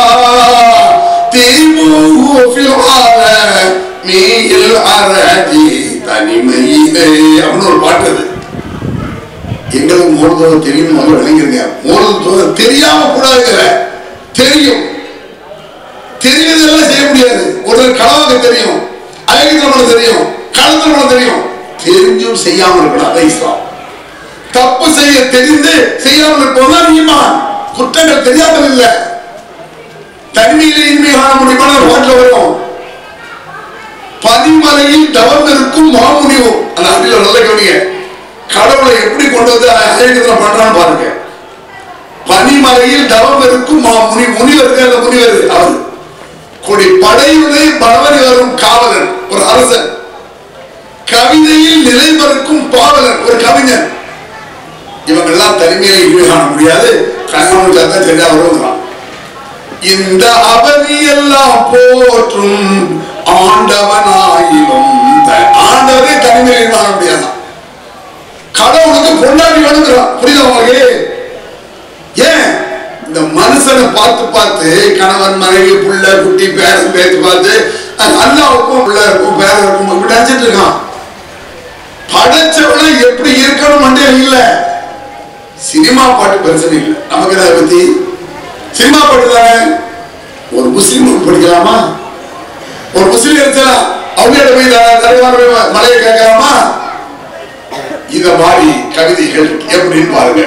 تيموه في العالم العرج தனிமையிலே அப்படின்னு ஒரு பாட்டு அது எங்களுக்கு மூலதனம் தெரியும் முதல்ல விளங்கிருங்க மூலதனம் தெரியாம கூடாதுங்கிற தெரியும் தெரிஞ்சதெல்லாம் செய்ய முடியாது ஒருத்தர் களவாக தெரியும் அழகித்தனம் தெரியும் களத்திரம் தெரியும் தெரிஞ்சும் செய்யாமல் இருக்கணும் அதான் இஸ்லாம் தப்பு செய்ய தெரிந்து செய்யாமல் இருப்பதுதான் ஈமான் குற்றங்கள் தெரியாமல் இல்லை தனிமையிலே இன்மை காண முடியுமான பாட்டில் வரும் பதிமலையில் தவம் இருக்கும் மாமுனிவும் அந்த அடியில் நல்ல கவனிங்க கடவுளை எப்படி கொண்டு வந்து அழகித்தனம் பண்றான்னு பாருங்க பனிமலையில் தவம் இருக்கும் மாமுனி முனிவர் அந்த முனிவர் அவர் கொடி படையுடைய பலவரி வரும் காவலன் ஒரு அரசன் கவிதையில் நிலை மறுக்கும் பாவலன் ஒரு கவிஞன் இவங்க எல்லாம் தனிமையில இனிமே காண முடியாது கணவன் கத்த தெரியா வருவான் இந்த அவதி எல்லாம் போற்றும் ஆண்டவனாயிலும் த- ஆண்டவரே தனிமையில் காண முடியாது கடவுளுக்கு கொண்டாடி வளர்ந்துறான் புரியுதா உங்களுக்கு ஏன் இந்த மனுஷனை பார்த்து பார்த்து கணவன் மனைவி புள்ள குட்டி பேரன் பேத்து பார்த்து அது அல்லாவுக்கும் புள்ள இருக்கும் பேரன் இருக்கும் இப்படி நினைச்சிட்டு இருக்கான் படைச்சவனை எப்படி இருக்கணும் மண்டே இல்ல சினிமா பாட்டு பிரச்சனை இல்லை நமக்கு என்ன அதை பத்தி சினிமா பாட்டு தானே ஒரு முஸ்லீம் படிக்கலாமா ஒரு முஸ்லீம் இருக்கலாம் அவங்க போய் தருவார மலையை கேட்கலாமா இத மாதிரி கவிதைகள் எப்படின்னு பாருங்க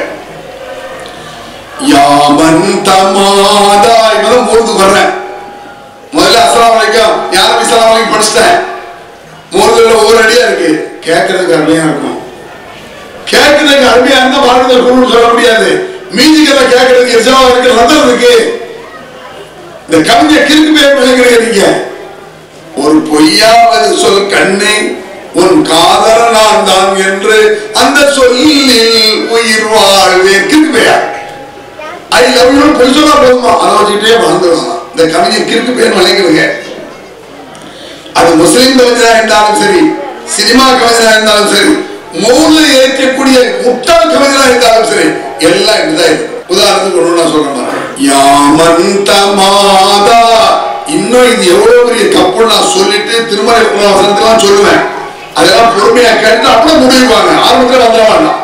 யாமன் தமாதா இப்பதான் மூர்ந்து வர்றேன் முதல்ல அஸ்லாம் வலைக்கம் யாரும் இஸ்லாம் வலைக்கம் படிச்சிட்டேன் மூர்துல ஒவ்வொரு அடியா இருக்கு கேட்கறதுக்கு அருமையா இருக்கும் கேட்கறதுக்கு அருமையா இருந்தா வாழ்க்கை குழு சொல்ல முடியாது மீதிக்கெல்லாம் கேட்கறதுக்கு எஜமா இருக்கு ரத்தம் இருக்கு இந்த கவிஞை கிறுக்கு பேர் விளங்குறீங்க நீங்க ஒரு பொய்யாவது சொல் கண்ணே உன் காதல நான் தான் என்று அந்த சொல்லில் உயிர் வாழ்வேன் கிறுக்கு பெயர் ஐ லவ் யூ பொய் சொன்னா போதுமா அதை வச்சுக்கிட்டே வாழ்ந்துடலாம் இந்த கவிஞை கிறுக்கு பேர் விளங்குறீங்க அது முஸ்லிம் கவிஞரா இருந்தாலும் சரி சினிமா கவிஞரா இருந்தாலும் சரி மூல ஏற்கக்கூடிய முட்டாள் கவிஞரா இருந்தாலும் சரி எல்லாம் இப்படிதான் இருக்கு உதாரணத்துக்கு ஒண்ணு நான் சொல்றேன் யாமந்த மாதா இன்னும் இது எவ்வளவு பெரிய கப்புன்னு நான் சொல்லிட்டு திருமலை வசனத்தெல்லாம் சொல்லுவேன் அதெல்லாம் பொறுமையா கேட்டு அப்புறம் முடிவுவாங்க ஆரம்பத்தில் வந்துட வேண்டாம்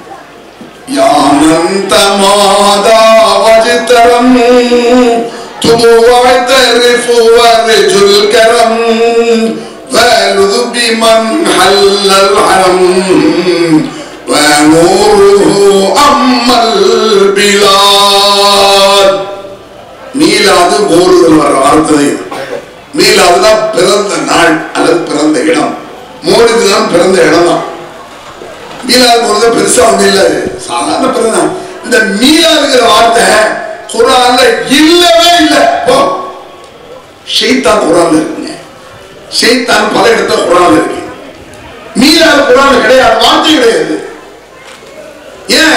யாமந்த மாதா வஜித்தரம் துமுவாய் தரிஃபு வரிஜுல் கரம் வலுது பிமன் ஹல்லல் ஹரம் ونوره أما البلاد மீளாது மோறுதல் வர வார்த்தை மீளாதுனா பிறந்த நாள் அல்லது பிறந்த இடம் மோடுதுதான் பிறந்த இடம் தான் மீளாது மோறுதல் பெருசா வந்து இல்ல அது. சாதாரண பிறந்த நாள். இந்த மீளாதுங்கிற வார்த்தை குரான்ல இல்லவே இல்லை போ ஷெய்தான் குரான்ல இருக்குங்க ஷெய்தான் பல இடத்துல குரான்ல இருக்கு மீளாது குரான்ல கிடையாது வார்த்தை கிடையாது ஏன்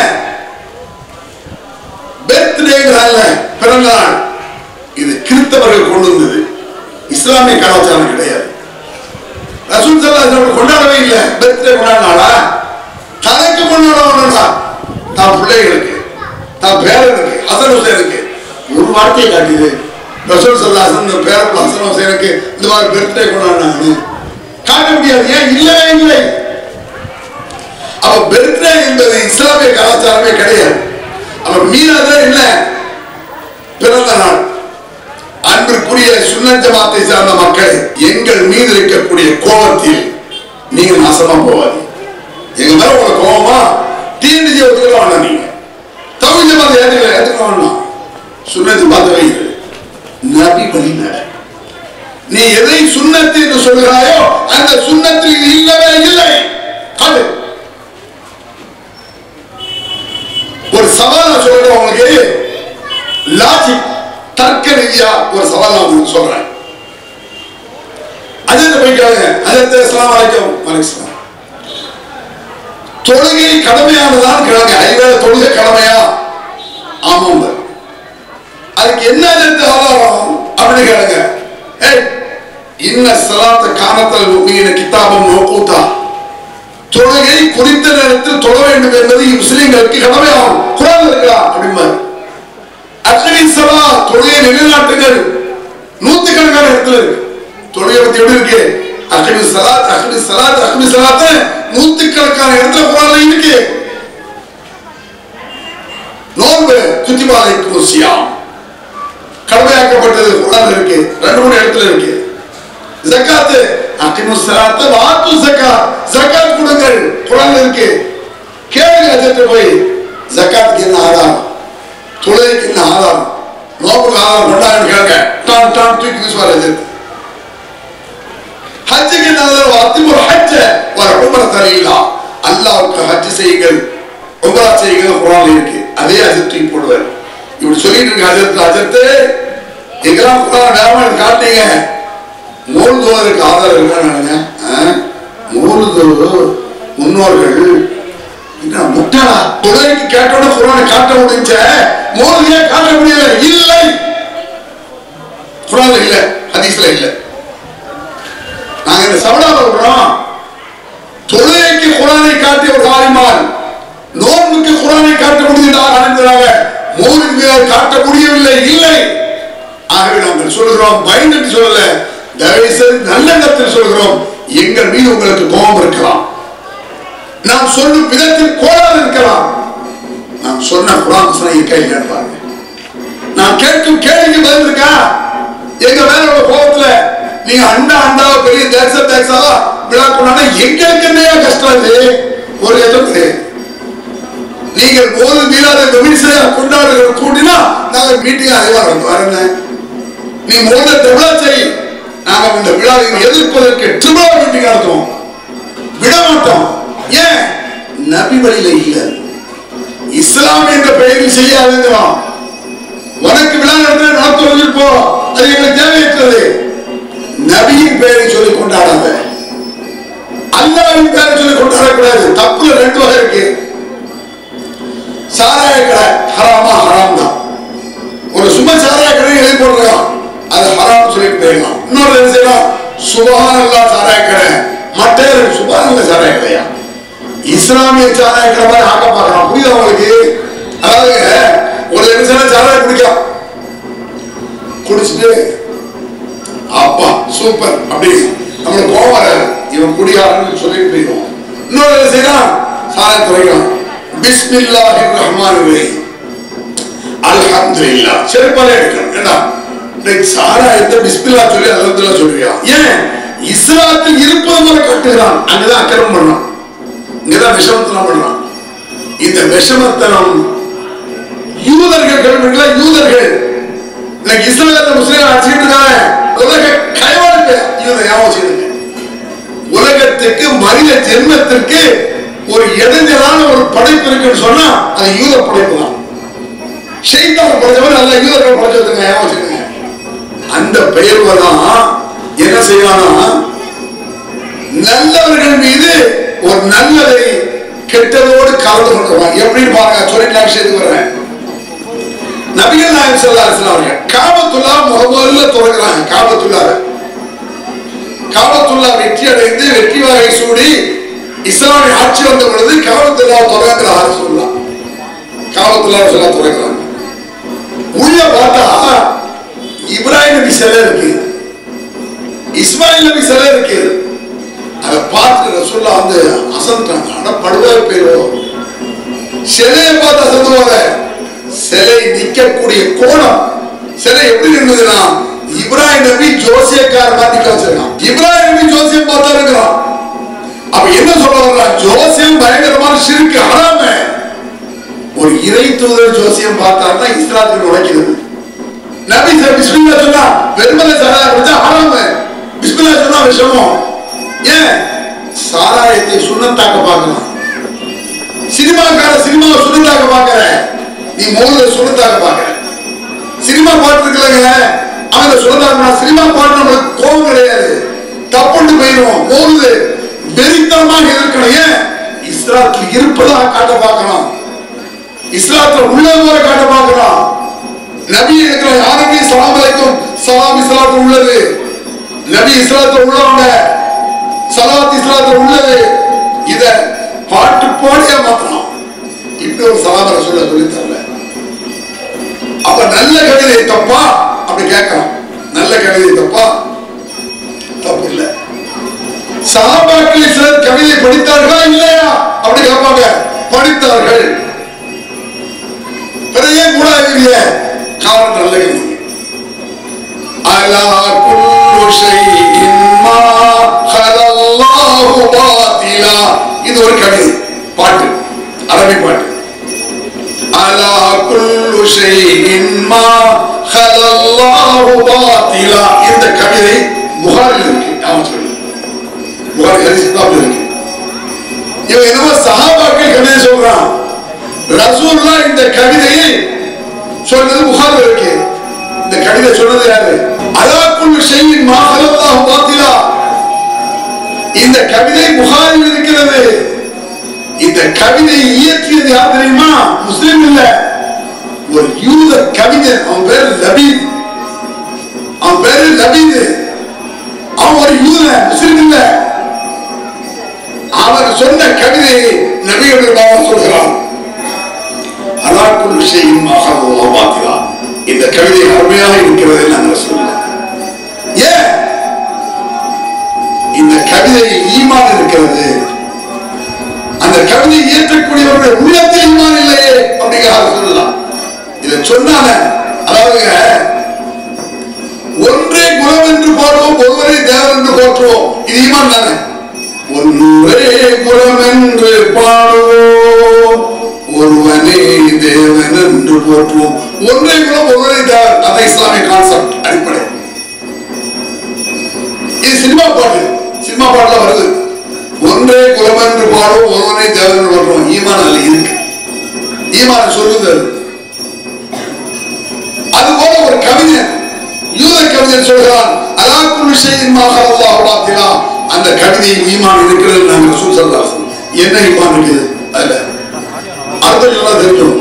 பர்த்டேங்கிறாங்க பிறந்த நாள் இது கிறிஸ்தவர்கள் கொண்டு வந்தது இஸ்லாமிய கலாச்சாரம் கிடையாது ரசூல் சல்லா கொண்டாடவே இல்லை பர்த்டே கொண்டாடினாளா தனக்கு கொண்டாடணும்னா தான் பிள்ளைகளுக்கு தான் பேரனுக்கு ஹசன் ஹுசேனுக்கு ஒரு வார்த்தையை காட்டியது ரசூல் சல்லா ஹசன் பேரன் ஹசன் ஹுசேனுக்கு இந்த மாதிரி பர்த்டே கொண்டாடினாங்க காட்ட முடியாது ஏன் இல்லவே இல்லை அப்ப பர்த்டே என்பது இஸ்லாமிய கலாச்சாரமே கிடையாது அப்ப மீனாத என்ன பிறந்த நாள் அன்பிற்குரிய சுன்னத் ஜமாத்தை சார்ந்த மக்கள் எங்கள் மீது இருக்கக்கூடிய கோபத்தில் நீங்க நாசமா போவாது எங்க மேல உங்க கோபமா டிஎன்டிஜி ஒத்துக்க வேண்டாம் நீங்க தமிழ் ஜமாத்தை ஏற்றுக்க ஏற்றுக்க வேண்டாம் சுன்னத் ஜமாத்தை வைத்து நபி வழி நட நீ எதை சுன்னத்து என்று சொல்கிறாயோ அந்த சுன்னத்தில் இது இல்லவே இல்லை அது ஒரு சவால் நான் சொல்றேன் உங்களுக்கு லாஜிக் தர்க்க ரீதியா ஒரு சவால் நான் உங்களுக்கு சொல்றேன் அஜித் போய் கேளுங்க அஜித் அஸ்லாம் வலைக்கம் வலைக்கம் தொழுகை கடமையானதான் கேளுங்க ஐவேளை தொழுகை கடமையா ஆமாங்க அதுக்கு என்ன அஜித் ஆதாரம் அப்படின்னு கேளுங்க ஏய் இன்ன சலாத்த காணத்தல் முக்மீன கிதாபம் மௌகூதா தொழுகை குறித்த நேரத்தில் தொழ வேண்டும் என்பது முஸ்லிம்களுக்கு கடமையாகும் குரான் இருக்கா அப்படிம்பாரு அக்னி சலா தொழுகை நிலைநாட்டுங்கள் நூத்துக்கணக்கான இடத்துல இருக்கு தொழுகை பத்தி எப்படி இருக்கு அக்னி சலாத் அக்னி சலாத் அக்னி சலாத் நூத்துக்கணக்கான இடத்துல குரான்ல இருக்கு நோன்பு குத்திபாலைக்கு சியாம் கடமையாக்கப்பட்டது குரான் இருக்கு ரெண்டு மூணு இடத்துல இருக்கு ஜக்காத்து அகிமு ஸலாத்த வாத்து ஜக்காத் ஜக்காத் கொடுங்கள் குரான்ல இருக்கு கேளுங்க அஜத்து போய் ஜக்காத்துக்கு என்ன ஆதாரம் தொழுகைக்கு என்ன ஆதாரம் நோம்புக்கு ஆதாரம் கொண்டாங்க கேளுங்க டான் டான் தூக்கி வீசுவார் அஜத் ஹஜ்ஜுக்கு என்ன ஆதாரம் அத்திமுற ஹஜ்ஜ ஒரு உமர தரீலா அல்லாஹ்வுக்கு ஹஜ் செய்யுங்கள் உம்ரா செய்யுங்கள் குரான்ல இருக்கு அதே அஜத் தூக்கி போடுவார் இப்படி சொல்லிட்டு இருக்க அஜத் அஜத்து எங்கெல்லாம் குரான் வேகமாக காட்டுங்க மூழ்துவதற்கு ஆதாரம் இருக்காங்க மூழ்து முன்னோர்கள் என்ன முட்டாளா தொழுகைக்கு கேட்டோட குரானை காட்ட முடிஞ்ச மூழ்கியே காட்ட முடியல இல்லை குரான்ல இல்ல ஹதீஸ்ல இல்ல நாங்க இந்த சவடா சொல்றோம் தொழுகைக்கு குரானை காட்டிய ஒரு ஆலிமான் மீது காட்ட முடியவில்லை இல்லை ஆகவே நாங்கள் சொல்கிறோம் பயந்துட்டு சொல்லல தயவு செய்து நல்லெண்ணத்தில் சொல்கிறோம் எங்கள் மீது உங்களுக்கு கோபம் இருக்கலாம் நாம் சொல்லும் விதத்தில் கோளாறு இருக்கலாம் நாம் சொன்ன குரான் வசனம் கையில் எடுப்பாங்க நான் கேட்கும் கேள்விக்கு பதில் இருக்கா எங்க மேல உள்ள கோபத்துல நீங்க அண்டா அண்டாவா பெரிய தேச தேசாவா விழா கொண்டாட எங்களுக்கு என்னையா கஷ்டம் இது ஒரு எதுவும் கிடையாது நீங்கள் போது மீறாத விமர்சையா கொண்டாடுகிற கூட்டினா நாங்க மீட்டிங் அதிகமா வரேன் நீ மோத விழா செய் நாங்க இந்த விழாவை எதிர்ப்பதற்கு ட்ரிபிளா மீட்டிங் நடத்துவோம் விட மாட்டோம் ஏன் நபி வழியில இல்ல இஸ்லாம் என்ற பெயரில் செய்யாதுங்கிறோம் உனக்கு விழா நடத்த நடத்துவது போ அது எங்களுக்கு தேவையற்றது நபியின் பெயரை சொல்லி கொண்டாடாத அல்லாவின் பெயரை சொல்லி கொண்டாடக்கூடாது தப்புல ரெண்டு வகை இருக்கு சாராய கடை ஹராமா ஹராம் தான் ஒரு சும்மா சாராய கடை எழுதி போடுறோம் அது ஹராம் சொல்லிட்டு போயிடலாம் இன்னொரு என்ன செய்யலாம் சுபகான் அல்லா சாராய கடை மற்ற சுபகான் அல்ல சாராய கடையா இஸ்லாமிய சாராய கடை மாதிரி ஆக்க பார்க்கலாம் புரியுதா உங்களுக்கு அதாவது ஒரு என்ன செய்யலாம் சாராய குடிக்கலாம் குடிச்சிட்டு அப்பா சூப்பர் அப்படி நம்மளுக்கு கோவம் வராது இவன் குடியாரன்னு சொல்லிட்டு போயிடும் இன்னொரு என்ன செய்யலாம் சாராய துறைக்கலாம் பிஸ்மில்லாஹி ரஹ்மான் ரஹீம் அல்ஹம்துலில்லாஹ் செருப்பாலே எடுக்கணும் ஏண்டா இன்னைக்கு சாராயத்தை பிஸ்மில்லா சொல்லி அல்ஹம்துலில்லாஹ் சொல்றியா ஏன் இஸ்லாத்தில் இருப்பது போல கட்டுகிறான் அங்கதான் அக்கிரமம் பண்றான் இங்கதான் விஷமத்தனம் பண்றான் இந்த விஷமத்தனம் யூதர்கள் கல்விகள யூதர்கள் இன்னைக்கு இஸ்லாத்தை முஸ்லீம் அடிச்சுட்டு இருக்காங்க உலக கைவாழ்க்கை யூத ஞாபகம் செய்யுங்க உலகத்துக்கு மனித ஜென்மத்திற்கு ஒரு இடைஞ்சலான ஒரு படைப்பு இருக்குன்னு சொன்னா அது யூத படைப்பு தான் ஷெய்தான் படைச்சவன் நல்ல யூதர்கள் படைச்சதுங்க ஞாபகம் வச்சுக்கோங்க அந்த பெயர்வை தான் என்ன செய்வானா நல்லவர்கள் மீது ஒரு நல்லதை கெட்டதோடு கலந்து கொண்டுருவான் எப்படின்னு பாருங்க சொல்லிட்டு நான் விஷயத்துக்கு வர்றேன் நபிகள் நாயகம் ஸல்லல்லாஹு அலைஹி வஸல்லம் அவர்கள் காபத்துல்லா முதல்ல தொடங்குறாங்க காபத்துல்லாவை காபத்துல்லா வெற்றி அடைந்து வெற்றி வாகை சூடி இஸ்லாமிய ஆட்சி வந்த பொழுது காபத்துல்லா தொடங்குறாரு சொல்லலாம் காபத்துல்லா சொல்ல தொடங்குறாங்க உள்ள பார்த்தா இப்ராஹிம் நபி சிலை இருக்கு இஸ்மாயில் நபி சிலை இருக்கு அதை பார்த்து ரசூல்லா வந்து அசந்தாங்க ஆனா படுவாய் போயிடும் சிலையை பார்த்து அசந்துவாங்க சிலை நிக்கக்கூடிய கோணம் சிலை எப்படி இருந்ததுன்னா இப்ராஹிம் நபி ஜோசியக்கார மாதிரி வச்சிருக்கான் இப்ராஹிம் நபி ஜோசியம் பார்த்தா இருக்கிறான் அப்ப என்ன சொல்ல வர்றான் ஜோசியம் பயங்கரமான சிறுக்கு ஹராம ஒரு இறை தூதர் ஜோசியம் பார்த்தாருன்னா இஸ்லாத்துக்கு உழைக்கிறது நபி சார் பிஸ்மில்லா சொன்னா வெறுமலை சாராய குடிச்சா ஹராம பிஸ்மில்லா சொன்னா விஷமம் ஏன் சாராயத்தை சுண்ணத்தாக்க பார்க்கலாம் சினிமாக்கார சினிமாவை சுண்ணத்தாக்க பார்க்கற நீ மோத சுண்ணத்தாக்க பார்க்கற சினிமா பாட்டு இருக்குல்லங்க அவன் சுண்ணத்தாக்க சினிமா பாட்டு நம்மளுக்கு கோபம் கிடையாது தப்புண்டு போயிடும் மோதுது வெறித்தனமாக இருக்கணும் ஏன் இஸ்லாத்தில் இருப்பதாக காட்ட பார்க்கணும் இஸ்லாத்துல உள்ளது போல காட்ட பார்க்கணும் நபி இருக்கிற யாருக்கு சலாம் அலைக்கும் சலாம் இஸ்லாத்துல உள்ளது நபி இஸ்லாத்துல உள்ளவங்க சலாத் இஸ்லாத்துல உள்ளது இத பாட்டு போடியா மாத்தலாம் இப்படி ஒரு சலாமரை சொல்ல சொல்லி தரல அப்ப நல்ல கவிதை தப்பா அப்படி கேட்கலாம் நல்ல கவிதை தப்பா தப்பு இல்ல சஹாபாக்கள் சிலர் கவிதை படித்தார்களா இல்லையா அப்படி கேட்பாங்க படித்தார்கள் பிறகு ஏன் கூட இருக்கிறீங்க காரணம் நல்ல கவிதை அலா குல்லு ஷைஇன் மா ஹலல்லாஹு பாத்திலா இது ஒரு கவிதை பாட்டு அரபி பாட்டு அலா குல்லு ஷைஇன் மா ஹலல்லாஹு பாத்திலா இந்த கவிதை புகாரில் இருக்கு ஞாபகம் சொல்லுங்க புகாரி ஹதீஸ் கிதாப்ல இருக்கு இவன் என்னமோ சஹாபாக்கள் கவிதை சொல்றான் ரசூல்லா இந்த கவிதையை சொன்னது புகாரில் இருக்கு இந்த கவிதை சொன்னது யாரு அலாக்குள் ஷையின் மா ஹலல்லாஹு பாத்திலா இந்த கவிதை புகாரில் இருக்கிறது இந்த கவிதை இயற்றியது யார் தெரியுமா முஸ்லிம் இல்ல ஒரு யூத கவிஞன் அவன் பேர் லபீத் அவன் பேரு லபீத் அவன் ஒரு யூத முஸ்லிம் இல்ல அவர் சொன்ன கவிதையை நபிகள் பாவம் சொல்கிறான் அலாக்குள் ஷையின் மா ஹலல்லாஹு பாத்திலா ஈமான் தானே ஒன்றே குலம் என்று பாடுவோம் ஒருவனே தேவன் என்று போற்றுவோம் ஒன்றே குலம் ஒருவனே தேவன் அதான் இஸ்லாமிய கான்செப்ட் அடிப்படை இது சினிமா பாட்டு சினிமா பாட்டுல வருது ஒன்றே குலம் என்று பாடுவோம் ஒருவனே தேவன் என்று போற்றுவோம் ஈமான் அதுல இருக்கு ஈமான் சொல்லுது அது. அதுபோல ஒரு கவிஞன் யூத கவிஞன் சொல்கிறான் அலாக்குல் ஷைஇன் மா ஹலல்லாஹு பாத்திலா அந்த கவிதையில் ஈமான் இருக்கிறது நாங்க ரசூல் ஸல்லல்லாஹு அலைஹி வஸல்லம். என்ன ஈமான் இருக்குது அதுல அர்த்தம் எல்லாம் தெரியும்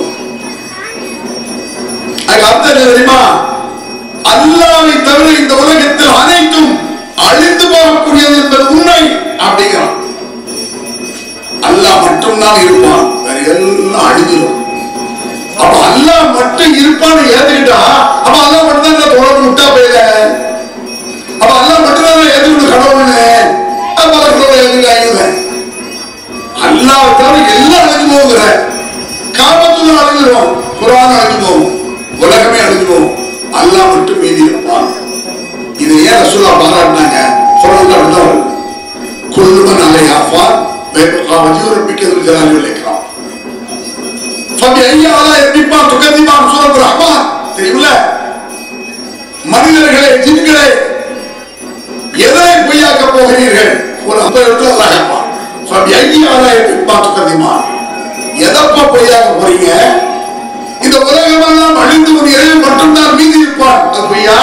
அதுக்கு அர்த்தம் என்ன தெரியுமா அல்லாவை தவிர இந்த உலகத்தில் அனைத்தும் அழிந்து போகக்கூடியது என்பது உண்மை அப்படிங்கிறான் அல்லாஹ் மட்டும்தான் இருப்பான் வேற எல்லாம் அழிஞ்சிடும் அப்ப அல்லாஹ் மட்டும் இருப்பான்னு ஏத்துக்கிட்டா அப்ப அல்லாஹ் மட்டும் தான் இந்த உலகம் முட்டா போயில அப்ப அல்லாஹ் மட்டும் தான் ஏத்துக்கணும் கடவுள்னு அப்ப கடவுளை ஏத்துக்க ஐயுவேன் அல்லாஹ் தவிர எல்லாம் அழிஞ்சு போகுங்கிற காபத்துல அழிஞ்சிடும் குரான் அழிஞ்சு போகும் உலகமே அழிஞ்சு போகும் அல்லாஹ் மட்டும் மீதி இருப்பான் இதை ஏன் ரசூலா பாராட்டினாங்க குரான்ல அப்படிதான் வருது குல்லுமன் அலையாஃபான் வைபகா வஜூரப்பிக்கிறது ஜலாலி விளைக்கிறான் فبأي آلاء ربكما تكذبان سورة الرحمن தெரியுமில்ல மனிதர்களே ஜின்களே எதை பொய்யாக்க போகிறீர்கள் ஒரு அந்த இடத்துல அல்லாஹ் கேட்பான் فبأي آلاء ربكما تكذبان எதப்ப பொய்யாக்க போறீங்க இந்த உலகமெல்லாம் அழிந்து ஒரு இறைவன் மட்டும்தான் மீதி இருப்பான் அது பொய்யா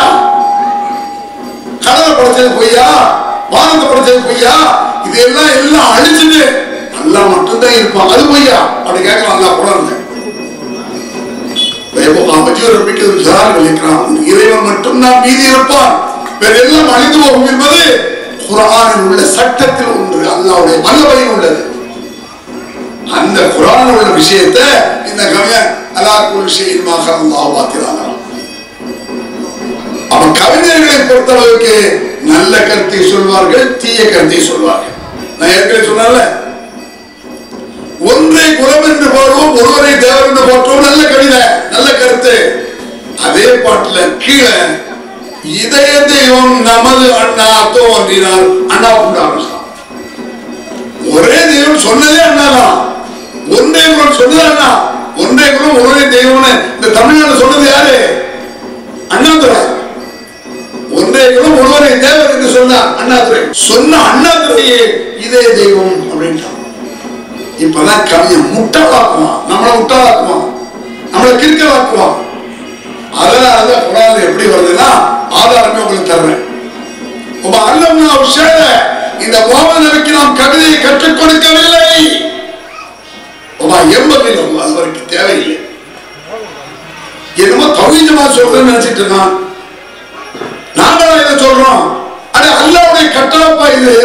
கடலை படைச்சது பொய்யா வானத்தை படைச்சது பொய்யா இதெல்லாம் எல்லாம் அழிச்சுட்டு அல்லாஹ் மட்டும்தான் இருப்பான் அது பொய்யா அப்படி கேட்கலாம் அல்லாஹ் கூட இறைவன் மட்டும்தான் மீதி இருப்பான் வேற எல்லாம் அழிந்து போகும் என்பது குரானில் உள்ள சட்டத்தில் ஒன்று அல்லாவுடைய வல்லமையில் உள்ளது அந்த குரானில் உள்ள விஷயத்தை இந்த கவிஞர் அல்லாஹ் விஷயமாக அல்லாஹ் பார்க்கிறாங்க அவன் கவிஞர்களை பொறுத்தளவுக்கு நல்ல கருத்தை சொல்வார்கள் தீய கருத்தை சொல்வார்கள் நான் ஏற்கனவே சொன்னேன்ல ஒன்றை குலம் என்று பாடுவோம் ஒருவரை தேவர் என்று போற்றுவோம் நல்ல கவிதை நல்ல கருத்து அதே பாட்டுல கீழே இதய தெய்வம் நமது அண்ணா தோன்றினார் அண்ணா உண்டான ஒரே தெய்வம் சொன்னதே அண்ணா தான் ஒன்றே குலம் சொன்னது அண்ணா ஒன்றே குலம் ஒரே தெய்வம்னு இந்த தமிழ்நாடு சொன்னது யாரு அண்ணாதுரை ஒன்றே குலம் ஒருவரை தேவர் என்று சொன்னார் அண்ணாதுரை சொன்ன அண்ணாதுரையே இதே தெய்வம் அப்படின்ட்டான் இப்பதான் கவிஞன் முட்டாளாக்குவான் நம்மளை முட்டாளாக்குவான் நம்மளை கிறுக்கலாக்குவான் அதனாலதான் குரான் எப்படி வருதுன்னா ஆதாரமே உங்களுக்கு தர்றேன் உங்க அல்லம்னா விஷய இந்த முகமது நபிக்கு நாம் கவிதையை கற்றுக் கொடுக்கவில்லை உமா எண்பதில் அவருக்கு தேவையில்லை என்னமோ தவிஜமா சொல்றேன்னு நினைச்சிட்டு இருக்கான் நாங்களா இதை சொல்றோம் அட அல்லாவுடைய கட்டளப்பா இது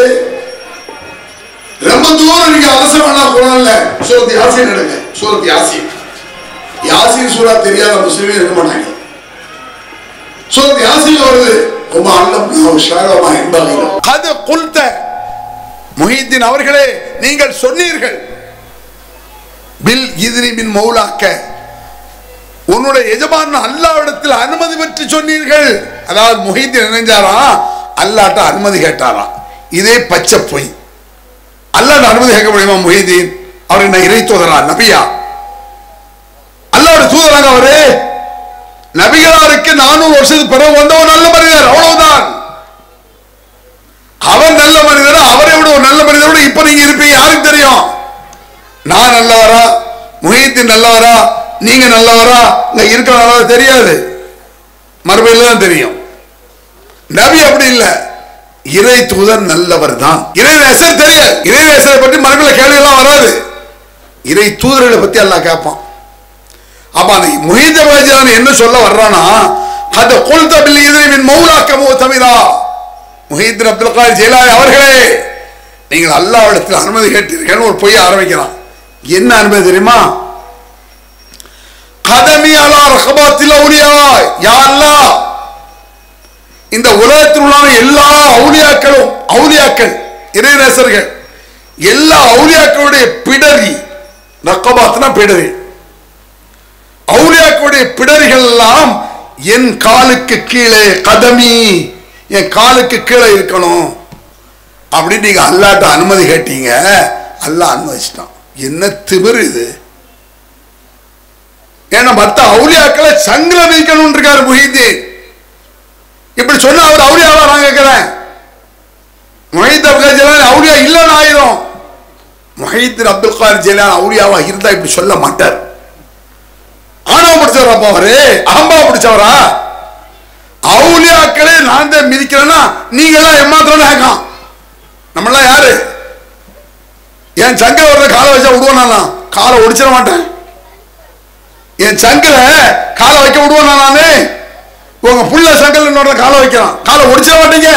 ரொம்ப தூரம் நீங்க அரச வேணாம் குரான்ல சூரத் யாசின் எடுங்க சூரத் யாசின் யாசின் சூரா தெரியாத முஸ்லிமே இருக்க மாட்டாங்க சூரத் யாசின் வருது உமா அல்லம் ஷாரமா என்பாங்க அது குல்த முஹித்தீன் அவர்களே நீங்கள் சொன்னீர்கள் பில் இதிரி மின் மௌலாக்க உன்னுடைய எஜமான அல்லாவிடத்தில் அனுமதி பெற்று சொன்னீர்கள் அதாவது முஹித்தீன் நினைஞ்சாராம் அல்லாட்ட அனுமதி கேட்டாராம் இதே பச்சை பொய் அல்லாட்ட அனுமதி கேட்க முடியுமா முஹிதீன் அவர் என்ன இறை தூதரா நபியா அல்லாவோட தூதராங்க அவரு நபிகளாருக்கு நானூறு வருஷத்துக்கு பிறகு வந்த ஒரு நல்ல மனிதர் அவ்வளவுதான் அவர் நல்ல மனிதரா அவரை விட ஒரு நல்ல மனிதரோட இப்ப நீங்க இருப்பீங்க யாருக்கு தெரியும் நான் நல்லவரா முஹித்தீன் நல்லவரா நீங்க நல்லவரா இங்க இருக்கிற நல்லவரா தெரியாது மறுபடியில் தான் தெரியும் நபி அப்படி இல்லை இறை தூதர் நல்லவர் தான் இறை நேசர் தெரியாது இறை நேசரை பற்றி மறுபடியில் கேள்வி எல்லாம் வராது இறை தூதர்களை பத்தி எல்லாம் கேட்பான் அப்ப அந்த முஹீத வாஜிரான் என்ன சொல்ல வர்றானா அந்த குல் தபில் இதிரின் மௌலாக்கமோ தமிழா முஹீத்தின் அப்துல் கார் ஜெயலாலி அவர்களே நீங்கள் அல்லாவிடத்தில் அனுமதி கேட்டீர்கள் ஒரு பொய் ஆரம்பிக்கிறான் என்ன அனுமதி தெரியுமா கதமி அலா ரஹபாத்தில் அவுலியா யா அல்லாஹ் இந்த உலகத்தில் உள்ள எல்லா அவுலியாக்களும் அவுலியாக்கள் இறைநேசர்கள் எல்லா அவுலியாக்களுடைய பிடரி ரக்கபாத்னா பிடரி அவுலியாக்களுடைய பிடரிகள் எல்லாம் என் காலுக்கு கீழே கதமி என் காலுக்கு கீழே இருக்கணும் அப்படின்னு நீங்க அல்லாட்ட அனுமதி கேட்டீங்க அல்லாஹ் அனுமதிச்சிட்டான் என்ன திமிரு இது ஏன்னா மத்த அவுலியாக்களை சங்கில வைக்கணும் இருக்காரு முஹிதீன் இப்படி சொன்னா அவர் அவுலியாவா நான் கேட்கிறேன் மொஹித் அப்துல் ஜலான் அவுலியா இல்லைன்னு ஆயிரும் மொஹித் அப்துல் கார் ஜலான் அவுலியாவா இருந்தா இப்படி சொல்ல மாட்டார் ஆணவம் பிடிச்சவரா அப்பா அவரு அகம்பா பிடிச்சவரா அவுலியாக்களே நான் தான் மிதிக்கிறேன்னா நீங்க எல்லாம் ஏமாத்திரம் கேட்கான் நம்மளாம் யாரு என் சங்கில வர்ற காலை வச்சா விடுவேன் காலை ஒடிச்சிட மாட்டேன் என் சங்கில காலை வைக்க விடுவேன் நானு உங்க புள்ள சங்கல் இன்னொரு காலை வைக்கிறான் காலை ஒடிச்சிட மாட்டீங்க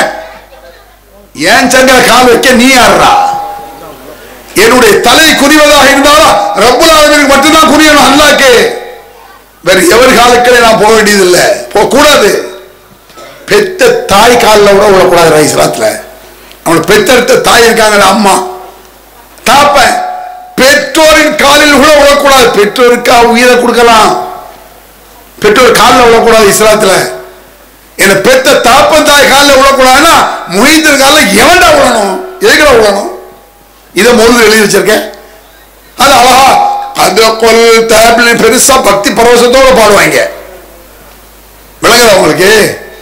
என் சங்கில கால் வைக்க நீ யாருடா என்னுடைய தலை குறிவதாக இருந்தாலும் ரப்புல் ஆலமீனுக்கு மட்டும்தான் குறியணும் அல்லாக்கு வேற எவர் காலுக்களே நான் போக வேண்டியதில்லை போக கூடாது பெத்த தாய் காலில் கூட விடக்கூடாது ரைஸ்லாத்துல அவனை பெத்தெடுத்த தாய் இருக்காங்க அம்மா தாப்பன் பெற்றோரின் காலில் கூட விழக்கூடாது பெற்றோருக்கா உயிரை கொடுக்கலாம் பெற்றோர் காலில் விழக்கூடாது இஸ்லாத்துல என்ன பெத்த தாப்பன் தாய் காலில் விழக்கூடாதுன்னா முயத்தின் காலில் எவன்டா விழணும் எதுக்குடா விழணும் இதை முதல்ல எழுதி வச்சிருக்கேன் அது அழகா அது கொல் தேபிள் பெருசா பக்தி பரவசத்தோட பாடுவாங்க விளங்குதா உங்களுக்கு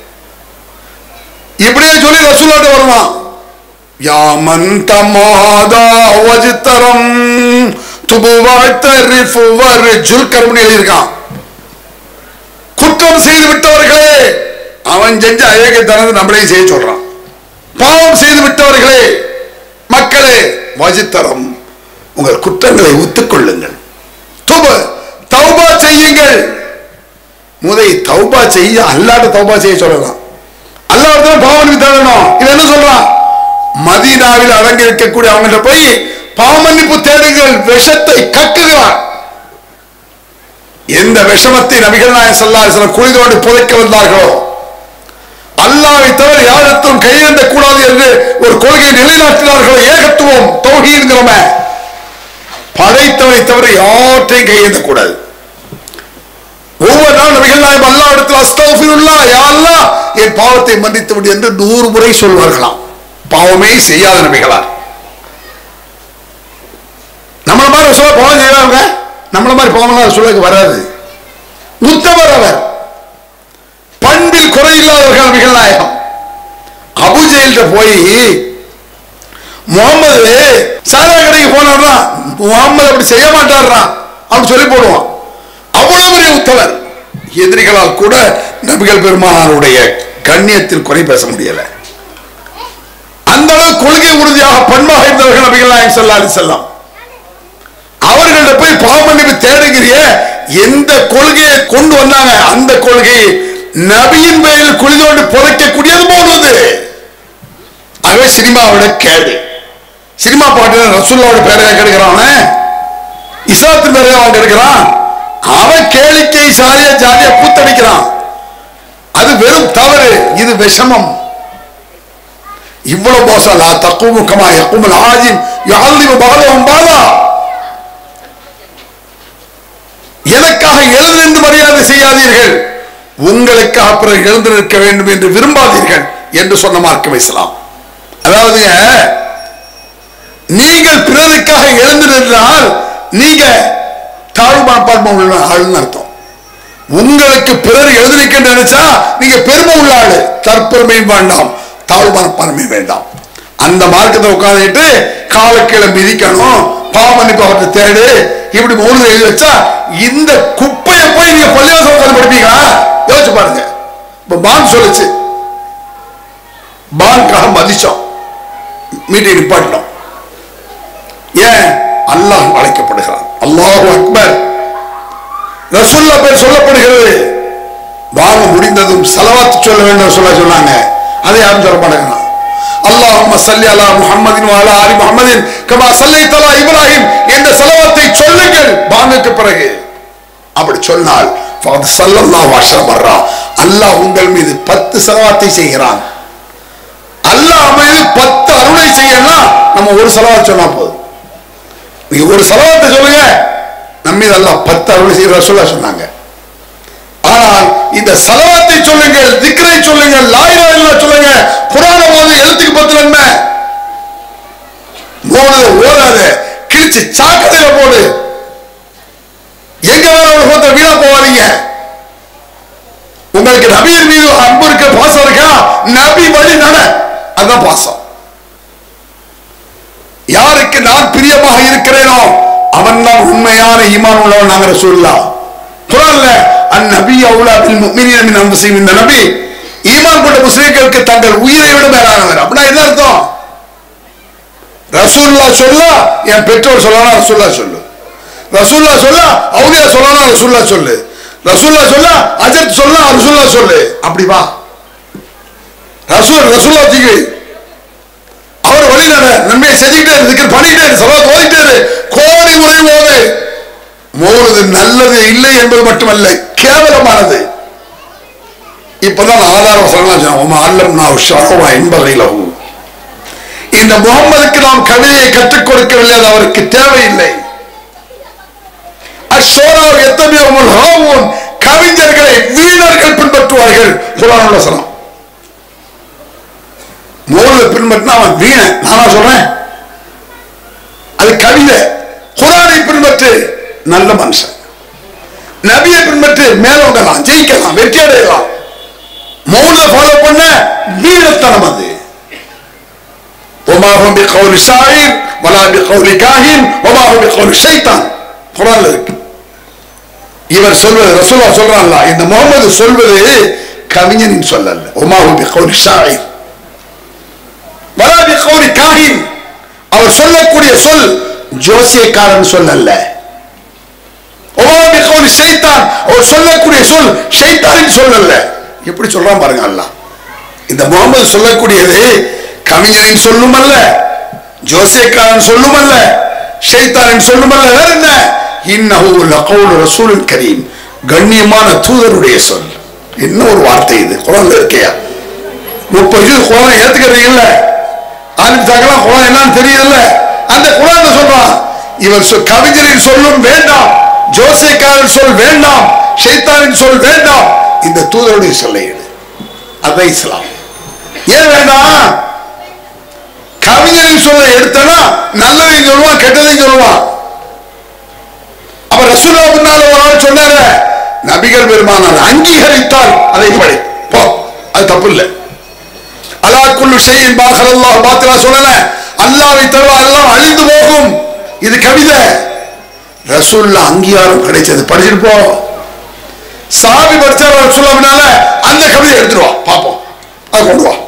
இப்படியே சொல்லி ரசூலாட்ட வருவான் யாமன் தமாதா வஜ்தரம் துபுவாய்த்தரிஃபு வர்ஜுல் கர்மணி எழுதியிருக்கான் குற்றம் செய்து விட்டவர்களே அவன் செஞ்ச அயோக்கியத்தனது நம்மளையும் செய்ய சொல்றான் பாவம் செய்து விட்டவர்களே மக்களே வஜித்தரம் உங்கள் குற்றங்களை ஒத்துக்கொள்ளுங்கள் துப தௌபா செய்யுங்கள் முதை தௌபா செய்ய அல்லாட்ட தௌபா செய்ய சொல்லலாம் அல்லாஹ் பாவனுக்கு தேடணும் இது என்ன சொல்றான் மதீனாவில் அடங்கி இருக்கக்கூடிய அவங்கள்ட்ட போய் பாவமன்னிப்பு தேடுங்கள் விஷத்தை கக்குகிறான் எந்த விஷமத்தை நபிகள் நாயகம் ஸல்லல்லாஹு குளிதோடு புதைக்க வந்தார்களோ அல்லாவை தவிர யாரிடத்தும் கையேந்த கூடாது என்று ஒரு கொள்கையை நிலைநாட்டினார்களோ ஏகத்துவம் தௌஹீதுங்கிறவ படைத்தவனை தவிர யாற்றையும் கையேந்த கூடாது ஒவ்வொரு நாள் நபிகள் நாயம் அல்லா இடத்துல அஸ்தௌஃபிருல்லா யா அல்லாஹ் என் பாவத்தை மன்னித்து விடு என்று நூறு முறை சொல்வார்களாம் பாவமே செய்யாத நபிகளார் நம்மள மாதிரி சொல்ல பாவம் செய்வாங்க நம்மள மாதிரி பாவம்லாம் சொல்லுக்கு வராது உத்தவர் அவர் பண்பில் குறையில்லாதவர்கள் நபிகள் நாயகம் அபுஜெயில்கிட்ட போய் முகமது சாரா கடைக்கு போனார்னா முகமது அப்படி செய்ய மாட்டார்னா அப்படி சொல்லி போடுவான் அவ்வளவு பெரிய உத்தவர் எதிரிகளால் கூட நபிகள் பெருமானாருடைய கண்ணியத்தில் குறை பேச முடியல அந்த அளவு கொள்கை உறுதியாக பண்பாக இருந்தவர்கள் நபிகள் நாயகம் ஸல்லல்லாஹு அலைஹி வஸல்லம் அவர்கள்ட்ட போய் பாவமன்னிப்பு தேடுகிறிய எந்த கொள்கையை கொண்டு வந்தாங்க அந்த கொள்கை நபியின் பெயரில் குளிதோண்டு புதைக்கக்கூடியது போடுவது ஆகவே சினிமாவோட கேடு சினிமா பாட்டு ரசூல்லாவோட பேரையா கெடுக்கிறான் இஸ்லாத்தின் பேரையா அவன் கெடுக்கிறான் அவன் கேளிக்கை சாலியா ஜாலியா பூத்தடிக்கிறான் அது வெறும் தவறு இது விஷமம் இவ்வளவு மோசம் லா தக்குமு கமா யக்குமுல் ஆஜிம் யுஅல்லிமு பாலஹும் பாலா எனக்காக எழுந்திருந்து மரியாதை செய்யாதீர்கள் உங்களுக்காக பிறகு எழுந்து நிற்க வேண்டும் என்று விரும்பாதீர்கள் என்று சொன்ன மார்க்கம் இஸ்லாம் அதாவதுங்க நீங்கள் பிறருக்காக எழுந்து நின்றால் நீங்க தாழ்வு மனப்பான்மை உள்ள ஆளுன்னு அர்த்தம் உங்களுக்கு பிறர் எழுந்திருக்க நினைச்சா நீங்க பெருமை உள்ள ஆளு தற்பெருமையும் வேண்டாம் தாழ்வு மனப்பான்மை வேண்டாம் அந்த மார்க்கத்தை உட்காந்துட்டு காலக்கீழே மிதிக்கணும் பாவமன்னிப்பு அவர்கிட்ட தேடு இப்படி மூணு எழுதி வச்சா இந்த குப்பையை போய் நீங்க பள்ளிவாசம் உட்காந்து படிப்பீங்களா யோசிச்சு பாருங்க இப்ப பான் சொல்லுச்சு பான்காக மதிச்சோம் மீட்டிங் நிப்பாட்டினோம் ஏன் அல்லாஹ் அழைக்கப்படுகிறான் அல்லாஹ் அக்பர் ரசூல்லா பேர் சொல்லப்படுகிறது வாங்க முடிந்ததும் செலவாத்து சொல்ல வேண்டும் சொல்ல சொன்னாங்க அதை யாரும் சொல்ல மாட்டேங்கிறான் அல்லாஹும்ம சல்லி அலா முஹம்மதின் வஅலா ஆலி முஹம்மதின் கமா சல்லைத அலா இப்ராஹிம் என்ற செலவாத்தை சொல்லுங்கள் பாங்குக்கு பிறகு அப்படி சொன்னால் ஃபகத் ஸல்லல்லாஹு அலைஹி வஸல்லம் வர்றா அல்லாஹ் உங்கள் மீது பத்து செலவாத்தை செய்கிறான் அல்லாஹ் மீது பத்து அருளை செய்யணும்னா நம்ம ஒரு செலவாத் சொன்னா போதும் நீங்க ஒரு செலவாத்தை சொல்லுங்க நம்ம மீது அல்லாஹ் பத்து அருளை செய்கிற சொல்ல சொன்னாங்க ஆனால் இந்த செலவாத்தை சொல்லுங்கள் திக்ரை சொல்லுங்கள் லாயிரா இல்லா சொல்லுங்க புராண போது எழுத்துக்கு பத்து நன்மை மோனத ஓடாத கிழிச்சு சாக்கடையில போடு எங்க வேற உலகத்தை வீணா போவாதீங்க உங்களுக்கு நபியின் மீது அன்பு இருக்க பாசம் இருக்கா நபி வழி நட அதுதான் பாசம் யாருக்கு நான் பிரியமாக இருக்கிறேனோ அவன் தான் உண்மையான ஈமான் உள்ளவன் நாங்க சொல்லா குரான்ல அந்நபி அவுலா பில் முஃமினீன மின் அன்ஃபுஸிஹிம் இந்த நபி ஈமான் கொண்ட முஸ்லிம்களுக்கு தங்கள் உயிரை விட மேலானவர் அப்படின்னா என்ன அர்த்தம் ரசூல்லா சொல்ல என் பெற்றோர் சொல்லலாம் ரசூல்லா சொல்லு ரசூல்லா சொல்ல அவுலியா சொல்லலாம் ரசூல்லா சொல்லு ரசூல்லா சொல்ல அஜத் சொல்ல ரசூல்லா சொல்லு அப்படி வா ரசூல் ரசூல்லா தூக்கி அவர் வழி நட நன்மையை செஞ்சுக்கிட்டே இருக்கு பண்ணிக்கிட்டே இரு சலா ஓதிட்டே இரு கோடி முறை ஓது மோதுது நல்லது இல்லை என்பது மட்டுமல்ல கேவலமானது இப்பதான் ஆதார வசனம் அல்லம் நான் ஷரவா என்பதையில் இந்த முகம்மதுக்கு நாம் கவிதையை கற்றுக் கொடுக்கவில்லை அது அவருக்கு தேவையில்லை அஷோராவ் எத்தனையோ ஹாவூன் கவிஞர்களை வீணர்கள் பின்பற்றுவார்கள் குரான் வசனம் மோத பின்பற்றினா அவன் வீண நானா சொல்றேன் அது கவிதை குரானை பின்பற்று நல்ல மனுஷன் நபியை பின்பற்று மேலோங்கலாம் ஜெயிக்கலாம் வெற்றி அடையலாம் மௌன ஃபாலோ பண்ண வீரத்தனம் அது وما هم بقول شاعر ولا بقول كاهن وما هم بقول شيطان குரான்ல இருக்கு இவர் சொல்வது ரசூலா சொல்றான்ல இந்த முகமது சொல்வது கவிஞனின் சொல்லல்ல உமாஹு பிகௌலி ஷாயிர் வலா பிகௌலி காஹின் அவர் சொல்லக்கூடிய சொல் ஜோசியக்காரன் சொல்லல்ல உமா பிகௌலி ஷைத்தான் அவர் சொல்லக்கூடிய சொல் ஷைத்தானின் சொல்லல்ல எப்படி சொல்றான் பாருங்க அல்லாஹ் இந்த முகமது சொல்லக்கூடியது கவிஞரின் சொல்லும் அல்ல ஜோசியக்காரன் சொல்லும் அல்ல ஷைத்தானின் சொல்லும் அல்ல வேற என்ன இன்னஹு லகவுல் ரசூலுல் கரீம் கண்ணியமான தூதருடைய சொல் என்ன ஒரு வார்த்தை இது குரான்ல இருக்கையா முப்பது ஜூஸ் குரான் ஏத்துக்கிறீங்கல்ல ஆரம்பிச்சாக்கலாம் குரான் என்னன்னு தெரியுதுல்ல அந்த குரான் சொல்றான் இவர் சொல் கவிஞரின் சொல்லும் வேண்டாம் ஜோசியக்காரன் சொல் வேண்டாம் ஷைத்தானின் சொல் வேண்டாம் இந்த தூதருடைய சொல்லை எடு அதான் இஸ்லாம் ஏன் வேண்டாம் கவிஞரின் சொல்ல எடுத்தனா நல்லதையும் சொல்லுவான் கெட்டதையும் சொல்லுவான் அப்ப ரசூலா முன்னால ஒரு ஆள் சொன்னாரு நபிகள் பெருமானார் அங்கீகரித்தால் அதை படி போ அது தப்பு இல்லை அலா குல்லு ஷையின் பாகர் அல்லாஹ் பாத்திரா சொல்லல அல்லாவை தவிர எல்லாம் அழிந்து போகும் இது கவிதை ரசூல்லா அங்கீகாரம் கிடைச்சது படிச்சுட்டு போ சாமி படிச்சார் ரசூல்லா முன்னால அந்த கவிதை எடுத்துருவா பாப்போம் அது கொண்டு வா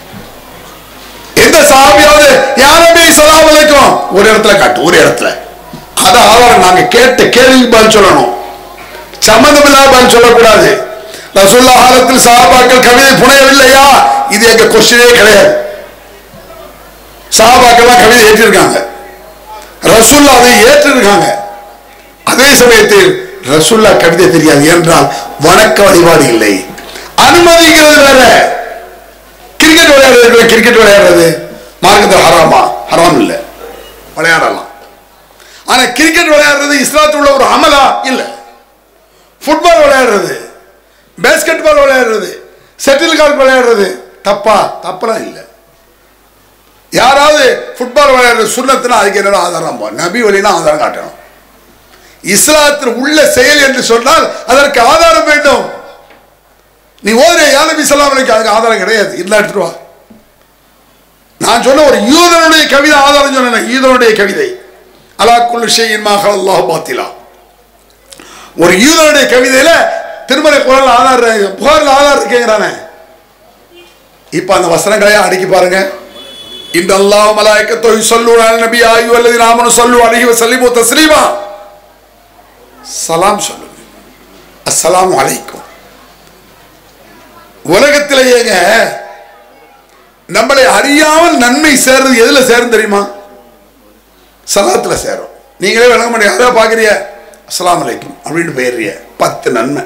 எந்த சாமியாவது யாருமே சலாம் அலைக்கும் ஒரு இடத்துல காட்டு ஒரு இடத்துல அத ஆதாரம் நாங்க கேட்ட கேள்வி பதில் சொல்லணும் சம்மந்தம் இல்லாத பதில் சொல்லக்கூடாது ரசூல்லா காலத்தில் சஹாபாக்கள் கவிதை புனையவில்லையா இது எங்க கொஸ்டினே கிடையாது சஹாபாக்கள்லாம் கவிதை ஏற்றிருக்காங்க ரசூல்லா அதை ஏற்றிருக்காங்க அதே சமயத்தில் ரசூல்லா கவிதை தெரியாது என்றால் வணக்க வழிபாடு இல்லை அனுமதிக்கிறது வேற கிரிக்கெட் விளையாடுறது கிரிக்கெட் விளையாடுறது மார்க்கத்தில் ஹராமா ஹராம் இல்லை விளையாடலாம் ஆனா கிரிக்கெட் விளையாடுறது இஸ்லாத்தில் உள்ள ஒரு அமலா இல்ல ஃபுட்பால் விளையாடுறது பேஸ்கெட் பால் விளையாடுறது செட்டில் கார்க் விளையாடுறது தப்பா தப்பெல்லாம் இல்லை யாராவது ஃபுட்பால் விளையாடுறது சுண்ணத்துனா அதுக்கு என்னடா ஆதாரம் போ நபி வழினா ஆதாரம் காட்டணும் இஸ்லாத்தில் உள்ள செயல் என்று சொன்னால் அதற்கு ஆதாரம் வேண்டும் நீ ஓதுற யானபி சலாம் அதுக்கு ஆதாரம் கிடையாது இல்லை எடுத்துட்டு வா நான் சொன்ன ஒரு யூதனுடைய கவிதை ஆதாரம் சொன்னேன் யூதனுடைய கவிதை அலா குல்லு ஷையின் மகள் அல்லாஹ் பாத்திலா ஒரு யூதனுடைய கவிதையில திருமலை குரல் ஆதார் புகாரில் ஆதார் இருக்கேங்கிறானே இப்ப அந்த வசனங்களை அடக்கி பாருங்க இந்த அல்லாஹ் மலாய்க்கத்தோ சொல்லு நபி ஆயு அல்லது நாமனு சொல்லு அழகி சல்லிமு தஸ்லீமா சலாம் சொல்லுங்க அஸ்ஸலாமு அலைக்கும் உலகத்திலேயேங்க நம்மளை அறியாமல் நன்மை சேர்றது எதுல சேரும் தெரியுமா சலாத்துல சேரும் நீங்களே விளங்க முடியும் யாரோ பாக்குறிய அஸ்லாம் அலைக்கும் அப்படின்னு போயிடுறிய பத்து நன்மை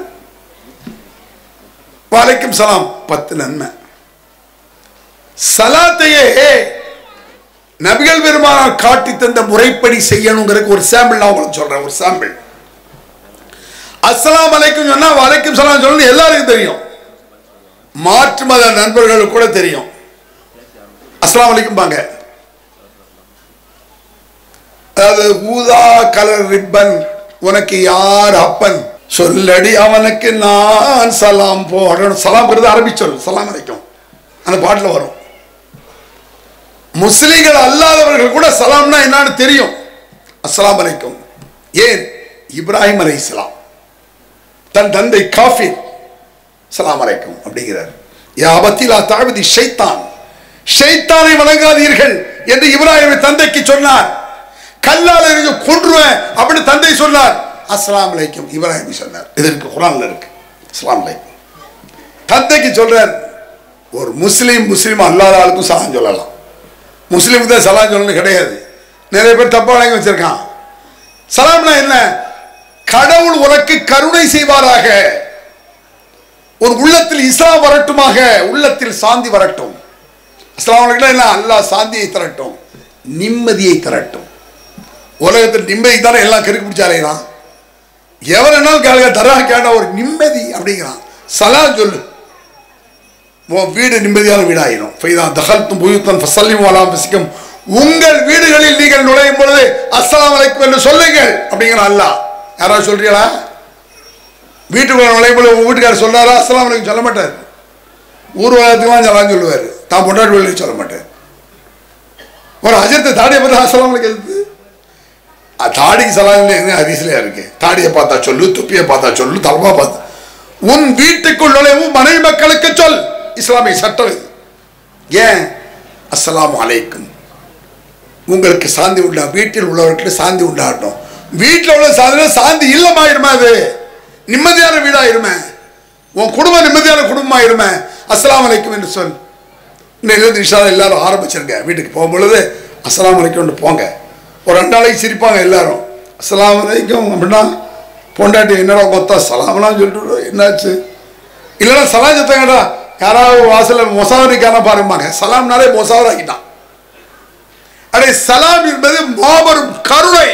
வலைக்கும் சலாம் பத்து நன்மை சலாத்தையே நபிகள் பெருமானார் காட்டி தந்த முறைப்படி செய்யணுங்கிறதுக்கு ஒரு சாம்பிள் நான் உங்களுக்கு சொல்றேன் ஒரு சாம்பிள் அஸ்ஸலாம் அலைக்கும் சொன்னா வலைக்கும் சலாம் சொல்லணும் எல்லாருக்கும் தெரியும் மாற்று மத நண்பர்களுக்கு கூட தெரியும் அஸ்லாம் வலைக்கும் பாங்க அதாவது ஊதா கலர் ரிப்பன் உனக்கு யார் அப்பன் சொல்லடி அவனுக்கு நான் சலாம் போடணும் சலாம்ங்கிறது அரபி சொல் சலாம் அலைக்கும் அந்த பாட்டில் வரும் முஸ்லிம்கள் அல்லாதவர்கள் கூட சலாம்னா என்னன்னு தெரியும் அஸ்ஸலாமு அலைக்கும் ஏன் இப்ராஹிம் அலை இஸ்லாம் தன் தந்தை காஃபிர் சலாம் அலைக்கும் அப்படிங்கிறார் யா அபத்திலா தாழ்வதி ஷைத்தான் ஷைத்தானை வணங்காதீர்கள் என்று இப்ராஹிம் தந்தைக்கு சொன்னார் கல்லால் எறிஞ்சு கொன்றுவேன் அப்படின்னு தந்தை சொன்னார் அஸ்ஸலாமு அலைக்கும் இப்ராஹிம் சொன்னார் இதற்கு குரான்ல இருக்கு அஸ்ஸலாமு அலைக்கும் தந்தைக்கு சொல்றார் ஒரு முஸ்லீம் முஸ்லீம் அல்லாத ஆளுக்கும் சலாம் சொல்லலாம் முஸ்லீமுக்கு தான் சலாம் சொல்லணும் கிடையாது நிறைய பேர் தப்பா வழங்கி வச்சிருக்கான் சலாம்னா என்ன கடவுள் உனக்கு கருணை செய்வாராக ஒரு உள்ளத்தில் இஸ்லாம் வரட்டுமாக உள்ளத்தில் சாந்தி வரட்டும் அஸ்லாம் என்ன அல்லாஹ் சாந்தியை தரட்டும் நிம்மதியை தரட்டும் உலகத்தில் நிம்மதி தானே எல்லாம் கருக்கு பிடிச்சாலேதான் எவன் என்னாலும் கேளுங்க தரா கேட்டா ஒரு நிம்மதி அப்படிங்கிறான் சலாம் சொல்லு உன் வீடு நிம்மதியான வீடாயிரும் ஃபைதா தகல்தும் புயுத்தன் ஃபசல்லிம் வலாம் ஃபசிக்கும் உங்கள் வீடுகளில் நீங்கள் நுழையும் பொழுது அஸ்ஸலாமு அலைக்கும் என்று சொல்லுங்கள் அப்படிங்கிறான் அல்லாஹ் யாராவது சொல்றீங்களா வீட்டுக்குள்ள நுழையும் பொழுது உங்க வீட்டுக்காரர் சொல்றாரா அஸ்ஸலாமு அலைக்கும் சொல்ல மாட்டார் ஊர் உலகத்துக்குலாம் சலாம் சொல்லுவார் தான் பொண்டாட்டி வெளியே சொல்ல மாட்டார் ஒரு அஜர்த்த தாடியை பார்த்தா அஸ்ஸலாமு அலைக்கும் எதுக்கு? அ, தாடிக்கு சலாம் என்ன அதிசலையா இருக்கு தாடியை பார்த்தா சொல்லு துப்பியை பார்த்தா சொல்லு தலமா பார்த்தா உன் வீட்டுக்குள் நுழைவும் மனைவி மக்களுக்கு சொல் இஸ்லாமிய சட்டம் இது ஏன் அஸ்ஸலாமு அலைக்கும் உங்களுக்கு சாந்தி உண்டா வீட்டில் உள்ளவர்களுக்கு சாந்தி உண்டாகட்டும் வீட்டில் உள்ள சாந்தி சாந்தி இல்லமாயிருமே அது நிம்மதியான வீடாயிருமே உன் குடும்பம் நிம்மதியான குடும்பமாயிருமே அஸ்ஸலாமு அலைக்கும் என்று சொல் இன்னும் நிஷா எல்லாரும் ஆரம்பிச்சிருங்க வீட்டுக்கு போகும்பொழுது அஸ்ஸலாமு அலைக்கும் போங்க ஒரு ரெண்டு நாளைக்கு சிரிப்பாங்க எல்லாரும் அஸ்ஸலாமு அலைக்கும் அப்படின்னா பொண்டாட்டி என்னடா கொத்தா சலாம்லாம் சொல்லிட்டு என்னாச்சு இல்லைன்னா சலாம் சத்தங்கடா யாராவது வாசலில் மொசாவரிக்கான பாருப்பாங்க சலாம்னாலே மொசாவர் ஆக்கிட்டான் அடே சலாம் என்பது மாபெரும் கருணை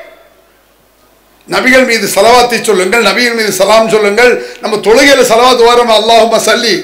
நபிகள் மீது சலவாத்தை சொல்லுங்கள் நபிகள் மீது சலாம் சொல்லுங்கள் நம்ம தொழுகையில் சலவாத்து வரோம் அல்லாஹும சல்லி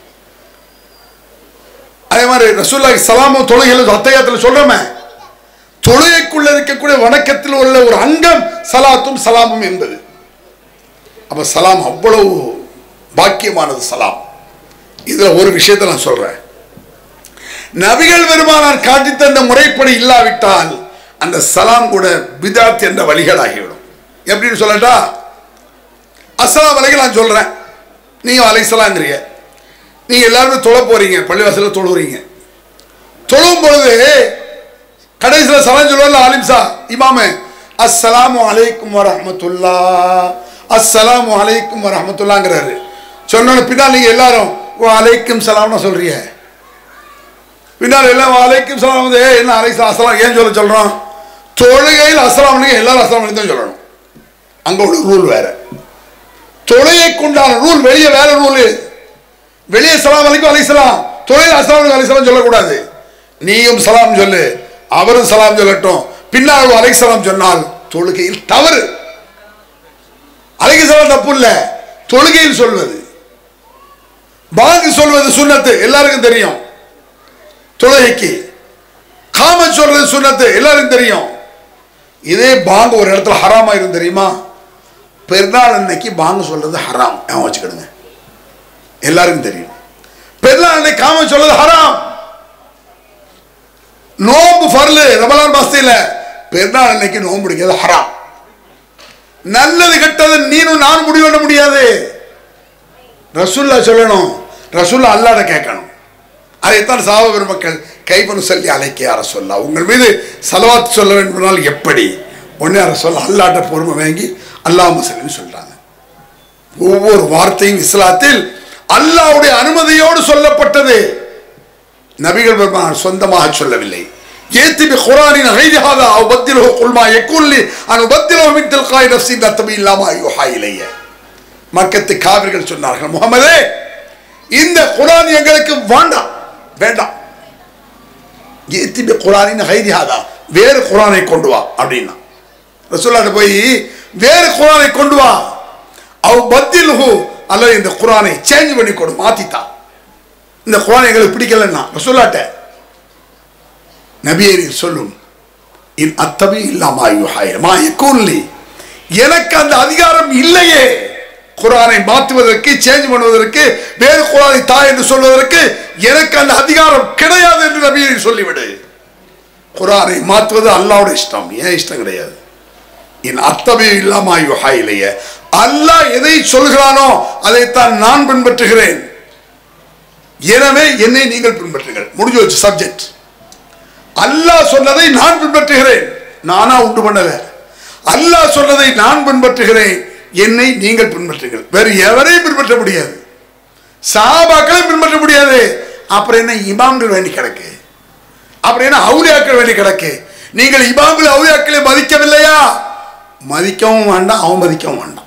அதே மாதிரி ரசூல்லாஹி சலாமும் தொழுகையில் அத்தையாத்தில் சொல்றோமே தொழுகைக்குள்ள இருக்கக்கூடிய வணக்கத்தில் உள்ள ஒரு அங்கம் சலாத்தும் சலாமும் என்பது அப்ப சலாம் அவ்வளவு பாக்கியமானது சலாம் இதுல ஒரு விஷயத்தை நான் சொல்றேன் நபிகள் பெருமானார் காட்டி தந்த முறைப்படி இல்லாவிட்டால் அந்த சலாம் கூட பிதாத் என்ற வழிகளாகிவிடும் எப்படின்னு சொல்லட்டா அஸ்ஸலாம் வலைகள் நான் சொல்றேன் நீங்க அலைசலாங்கிறீங்க நீங்க எல்லாருமே தொழ போறீங்க பள்ளிவாசல்ல தொழுறீங்க தொழும் பொழுது கடைசியில் சலாம் சொல்லுவார்ல ஆலிம்சா இமாமே அஸ்ஸலாமு அலைக்கும் வரஹ்மத்துல்லா அஸ்ஸலாமு அலைக்கும் வரஹ்மத்துல்லாங்கிறாரு சொன்ன பின்னால் நீங்க எல்லாரும் ஓ அலைக்கும் சலாம்னு சொல்றீங்க பின்னால் எல்லாம் அலைக்கும் சலாம் வந்து "ஏய், என்ன அலை அஸ்லாம் ஏன் சொல்ல சொல்றோம் தொழுகையில் அஸ்லாம் எல்லாரும் அஸ்லாம் தான் சொல்லணும் அங்க உள்ள ரூல் வேற தொழுகைக்குண்டான ரூல் வெளியே வேற ரூல் வெளியே சலாம் அலைக்கும் அலைசலாம் தொழில் அஸ்லாம் அலைசலாம் சொல்லக்கூடாது நீயும் சலாம் சொல்லு அவரும் சலாம் சொல்லட்டும் பின்னால் அலைசலாம் சொன்னால் தொழுகையில் தவறு அலைசலாம் தப்பு இல்ல தொழுகையில் சொல்வது பாங்கு சொல்வது சுன்னத்து எல்லாருக்கும் தெரியும் தொழுகைக்கு காம சொல்றது சுன்னத்து எல்லாருக்கும் தெரியும் இதே பாங்கு ஒரு இடத்துல ஹராமா இருந்து தெரியுமா பெருநாள் அன்னைக்கு பாங்கு சொல்றது ஹராம் ஞாபகம் வச்சுக்கிடுங்க எல்லாருக்கும் தெரியும் பெருநாள் அன்னைக்கு காம சொல்றது ஹராம் நோம்பு ஃபர்லு ரமலான் மாசத்துல பெருநாள் அன்னைக்கு நோம்பு பிடிக்கிறது ஹராம் நல்லது கெட்டது நீனும் நானும் முடிவு பண்ண முடியாது ரசுல்லா சொல்லணும் ரசுல்லா அல்லாட கேட்கணும் அதைத்தான் சாவ பெருமக்கள் கைப்பனு சொல்லி அழைக்க யார சொல்லா உங்கள் மீது சலவாத் சொல்ல வேண்டுமானால் எப்படி ஒன்னே யார சொல்ல அல்லாட்ட பொறுமை வாங்கி அல்லாஹ் மசலின்னு சொல்றாங்க ஒவ்வொரு வார்த்தையும் இஸ்லாத்தில் அல்லாஹ்வுடைய அனுமதியோடு சொல்லப்பட்டது நபிகள் பெருமானார் சொந்தமாக சொல்லவில்லை ஏத்தி பி குரானின் ஹைஜஹாதா அவ் பத்திலஹு குல்மா யகுல்லி அன் பத்திலஹு மின் தில்காய் நஃப்ஸி தத்தபி இல்லாமா யுஹா இலைய மக்கத்து காவிர்கள் சொன்னார்கள் முகமதே இந்த குரான் எங்களுக்கு வேண்டாம் வேண்டாம் ஏத்தி பி குரானின் ஹைஜஹாதா வேறு குரானை கொண்டு வா அப்படின்னா ரசூல்லாட்ட போய் வேறு குரானை கொண்டு வா அவ் பத்திலஹு அல்லது இந்த குரானை சேஞ்ச் பண்ணி கொடு மாத்தித்தா இந்த குரான் எங்களுக்கு பிடிக்கலன்னா ரசூல்லாட்ட நபியை சொல்லும் இன் அத்தபி இல்லாமா யுஹாயமா யக்கூன்லி எனக்கு அந்த அதிகாரம் இல்லையே குரானை மாற்றுவதற்கு சேஞ்ச் பண்ணுவதற்கு வேறு குரானை தா என்று சொல்வதற்கு எனக்கு அந்த அதிகாரம் கிடையாது என்று நபியை சொல்லிவிடு குரானை மாற்றுவது அல்லாவுடைய இஷ்டம் ஏன் இஷ்டம் கிடையாது என் அத்தமே இல்லாமா யுஹாயிலேய அல்லாஹ் எதை சொல்கிறானோ அதைத்தான் நான் பின்பற்றுகிறேன் எனவே என்னை நீங்கள் பின்பற்றுங்கள் முடிஞ்சு வச்சு சப்ஜெக்ட் அல்லாஹ் சொன்னதை நான் பின்பற்றுகிறேன் நானா உண்டு பண்ணல அல்லாஹ் சொன்னதை நான் பின்பற்றுகிறேன் என்னை நீங்கள் பின்பற்றுங்கள் வேறு எவரையும் பின்பற்ற முடியாது சாபாக்களையும் பின்பற்ற முடியாது அப்புறம் என்ன இமாம்கள் வேண்டி கிடக்கு அப்புறம் என்ன அவுலியாக்கள் வேண்டி கிடக்கு நீங்கள் இமாம்கள் அவுலியாக்களை மதிக்கவில்லையா மதிக்கவும் வேண்டாம் அவன் மதிக்கவும் வேண்டாம்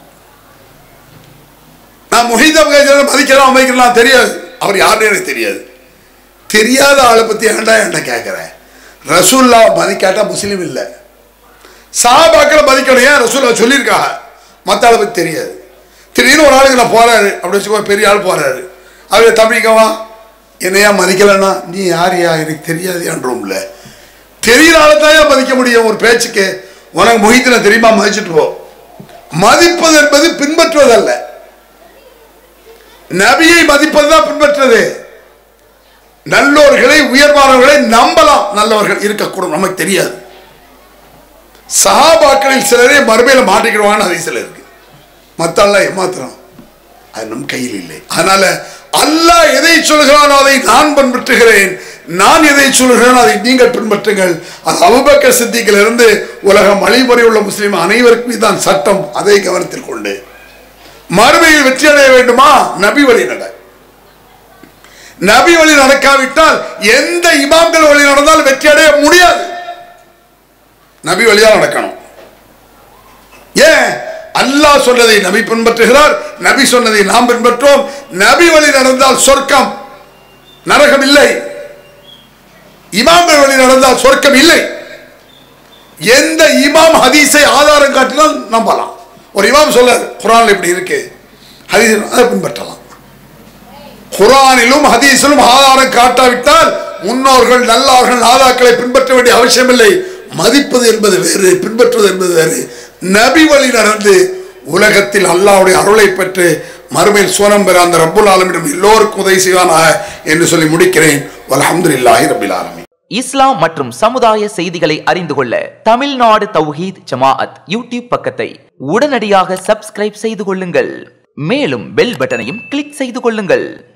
நான் முஹீத் மதிக்கலாம் அவன் மதிக்கலாம் தெரியாது அவர் யாருன்னு எனக்கு தெரியாது தெரியாத ஆளை பற்றி ஏன்டா என்ன கேட்குறேன் ரசூல்லா மதிக்காட்டா முஸ்லீம் இல்லை சாபாக்களை மதிக்கணும் ஏன் ரசூல்லா சொல்லியிருக்காங்க மற்ற ஆளை பற்றி தெரியாது திடீர்னு ஒரு ஆளுக்கு நான் போகிறாரு அப்படி வச்சுக்கோ பெரிய ஆள் போகிறாரு அவர் தம்பிக்கவா என்னையா மதிக்கலைன்னா நீ யாரையா எனக்கு தெரியாதுயான்றோம்ல தெரிகிற ஆளை தான் மதிக்க முடியும் ஒரு பேச்சுக்கு உனக்கு முகித்தின தெரியுமா மதிச்சுட்டு போ மதிப்பது என்பது பின்பற்றுவதல்ல நபியை மதிப்பதுதான் பின்பற்றுறது நல்லோர்களை உயர்வானவர்களை நம்பலாம் நல்லவர்கள் இருக்கக்கூடும் நமக்கு தெரியாது சஹாபாக்களில் சிலரே மறுமையில மாட்டிக்கிடுவான்னு அதிசல இருக்கு மத்தெல்லாம் ஏமாத்துறோம் அது நம் கையில் இல்லை அதனால அல்லாஹ் எதை சொல்கிறானோ அதை நான் பின்பற்றுகிறேன் நான் எதை சொல்கிறேனோ அதை நீங்கள் பின்பற்றுங்கள் அது அபுபக்கர் சித்திக்கில் இருந்து உலகம் வழிமுறை உள்ள முஸ்லீம் அனைவருக்கும் இதுதான் சட்டம் அதை கவனத்தில் கொண்டு மறுமையில் வெற்றி அடைய வேண்டுமா நபி வழி நட நபி வழி நடக்காவிட்டால் எந்த இமாம்கள் வழி நடந்தால் வெற்றி அடைய முடியாது நபி வழியா நடக்கணும் ஏன் அல்லாஹ் சொன்னதை நபி பின்பற்றுகிறார் நபி சொன்னதை நாம் பின்பற்றோம் நபி வழி நடந்தால் சொர்க்கம் நரகம் இல்லை இமாம்கள் வழி நடந்தால் சொர்க்கம் இல்லை எந்த இமாம் ஹதீஸை ஆதாரம் காட்டினால் நம்பலாம் ஒரு இமாம் சொல்லார் குரான் இப்படி இருக்கு ஹதீஸ் அதை பின்பற்றலாம் குரானிலும் ஹதீஸிலும் ஆதாரம் காட்டாவிட்டால் முன்னோர்கள் நல்லார்கள் நாதாக்களை பின்பற்ற வேண்டிய அவசியமில்லை மதிப்பது என்பது வேறு பின்பற்றுவது என்பது வேறு நபி வழி நடந்து உலகத்தில் அல்லாவுடைய அருளை பெற்று மறுமையில் சோனம் பெற அந்த ரப்புல் ஆலமிடம் எல்லோருக்கும் உதவி செய்வானாக என்று சொல்லி முடிக்கிறேன் அல்ஹம்துலில்லாஹி ரபில் ஆலமீன் இஸ்லாம் மற்றும் சமுதாய செய்திகளை அறிந்து கொள்ள தமிழ்நாடு தௌஹீத் ஜமாஅத் யூடியூப் பக்கத்தை உடனடியாக சப்ஸ்கிரைப் செய்து கொள்ளுங்கள் மேலும் பெல் பட்டனையும் கிளிக் செய்து கொள்ளுங்கள்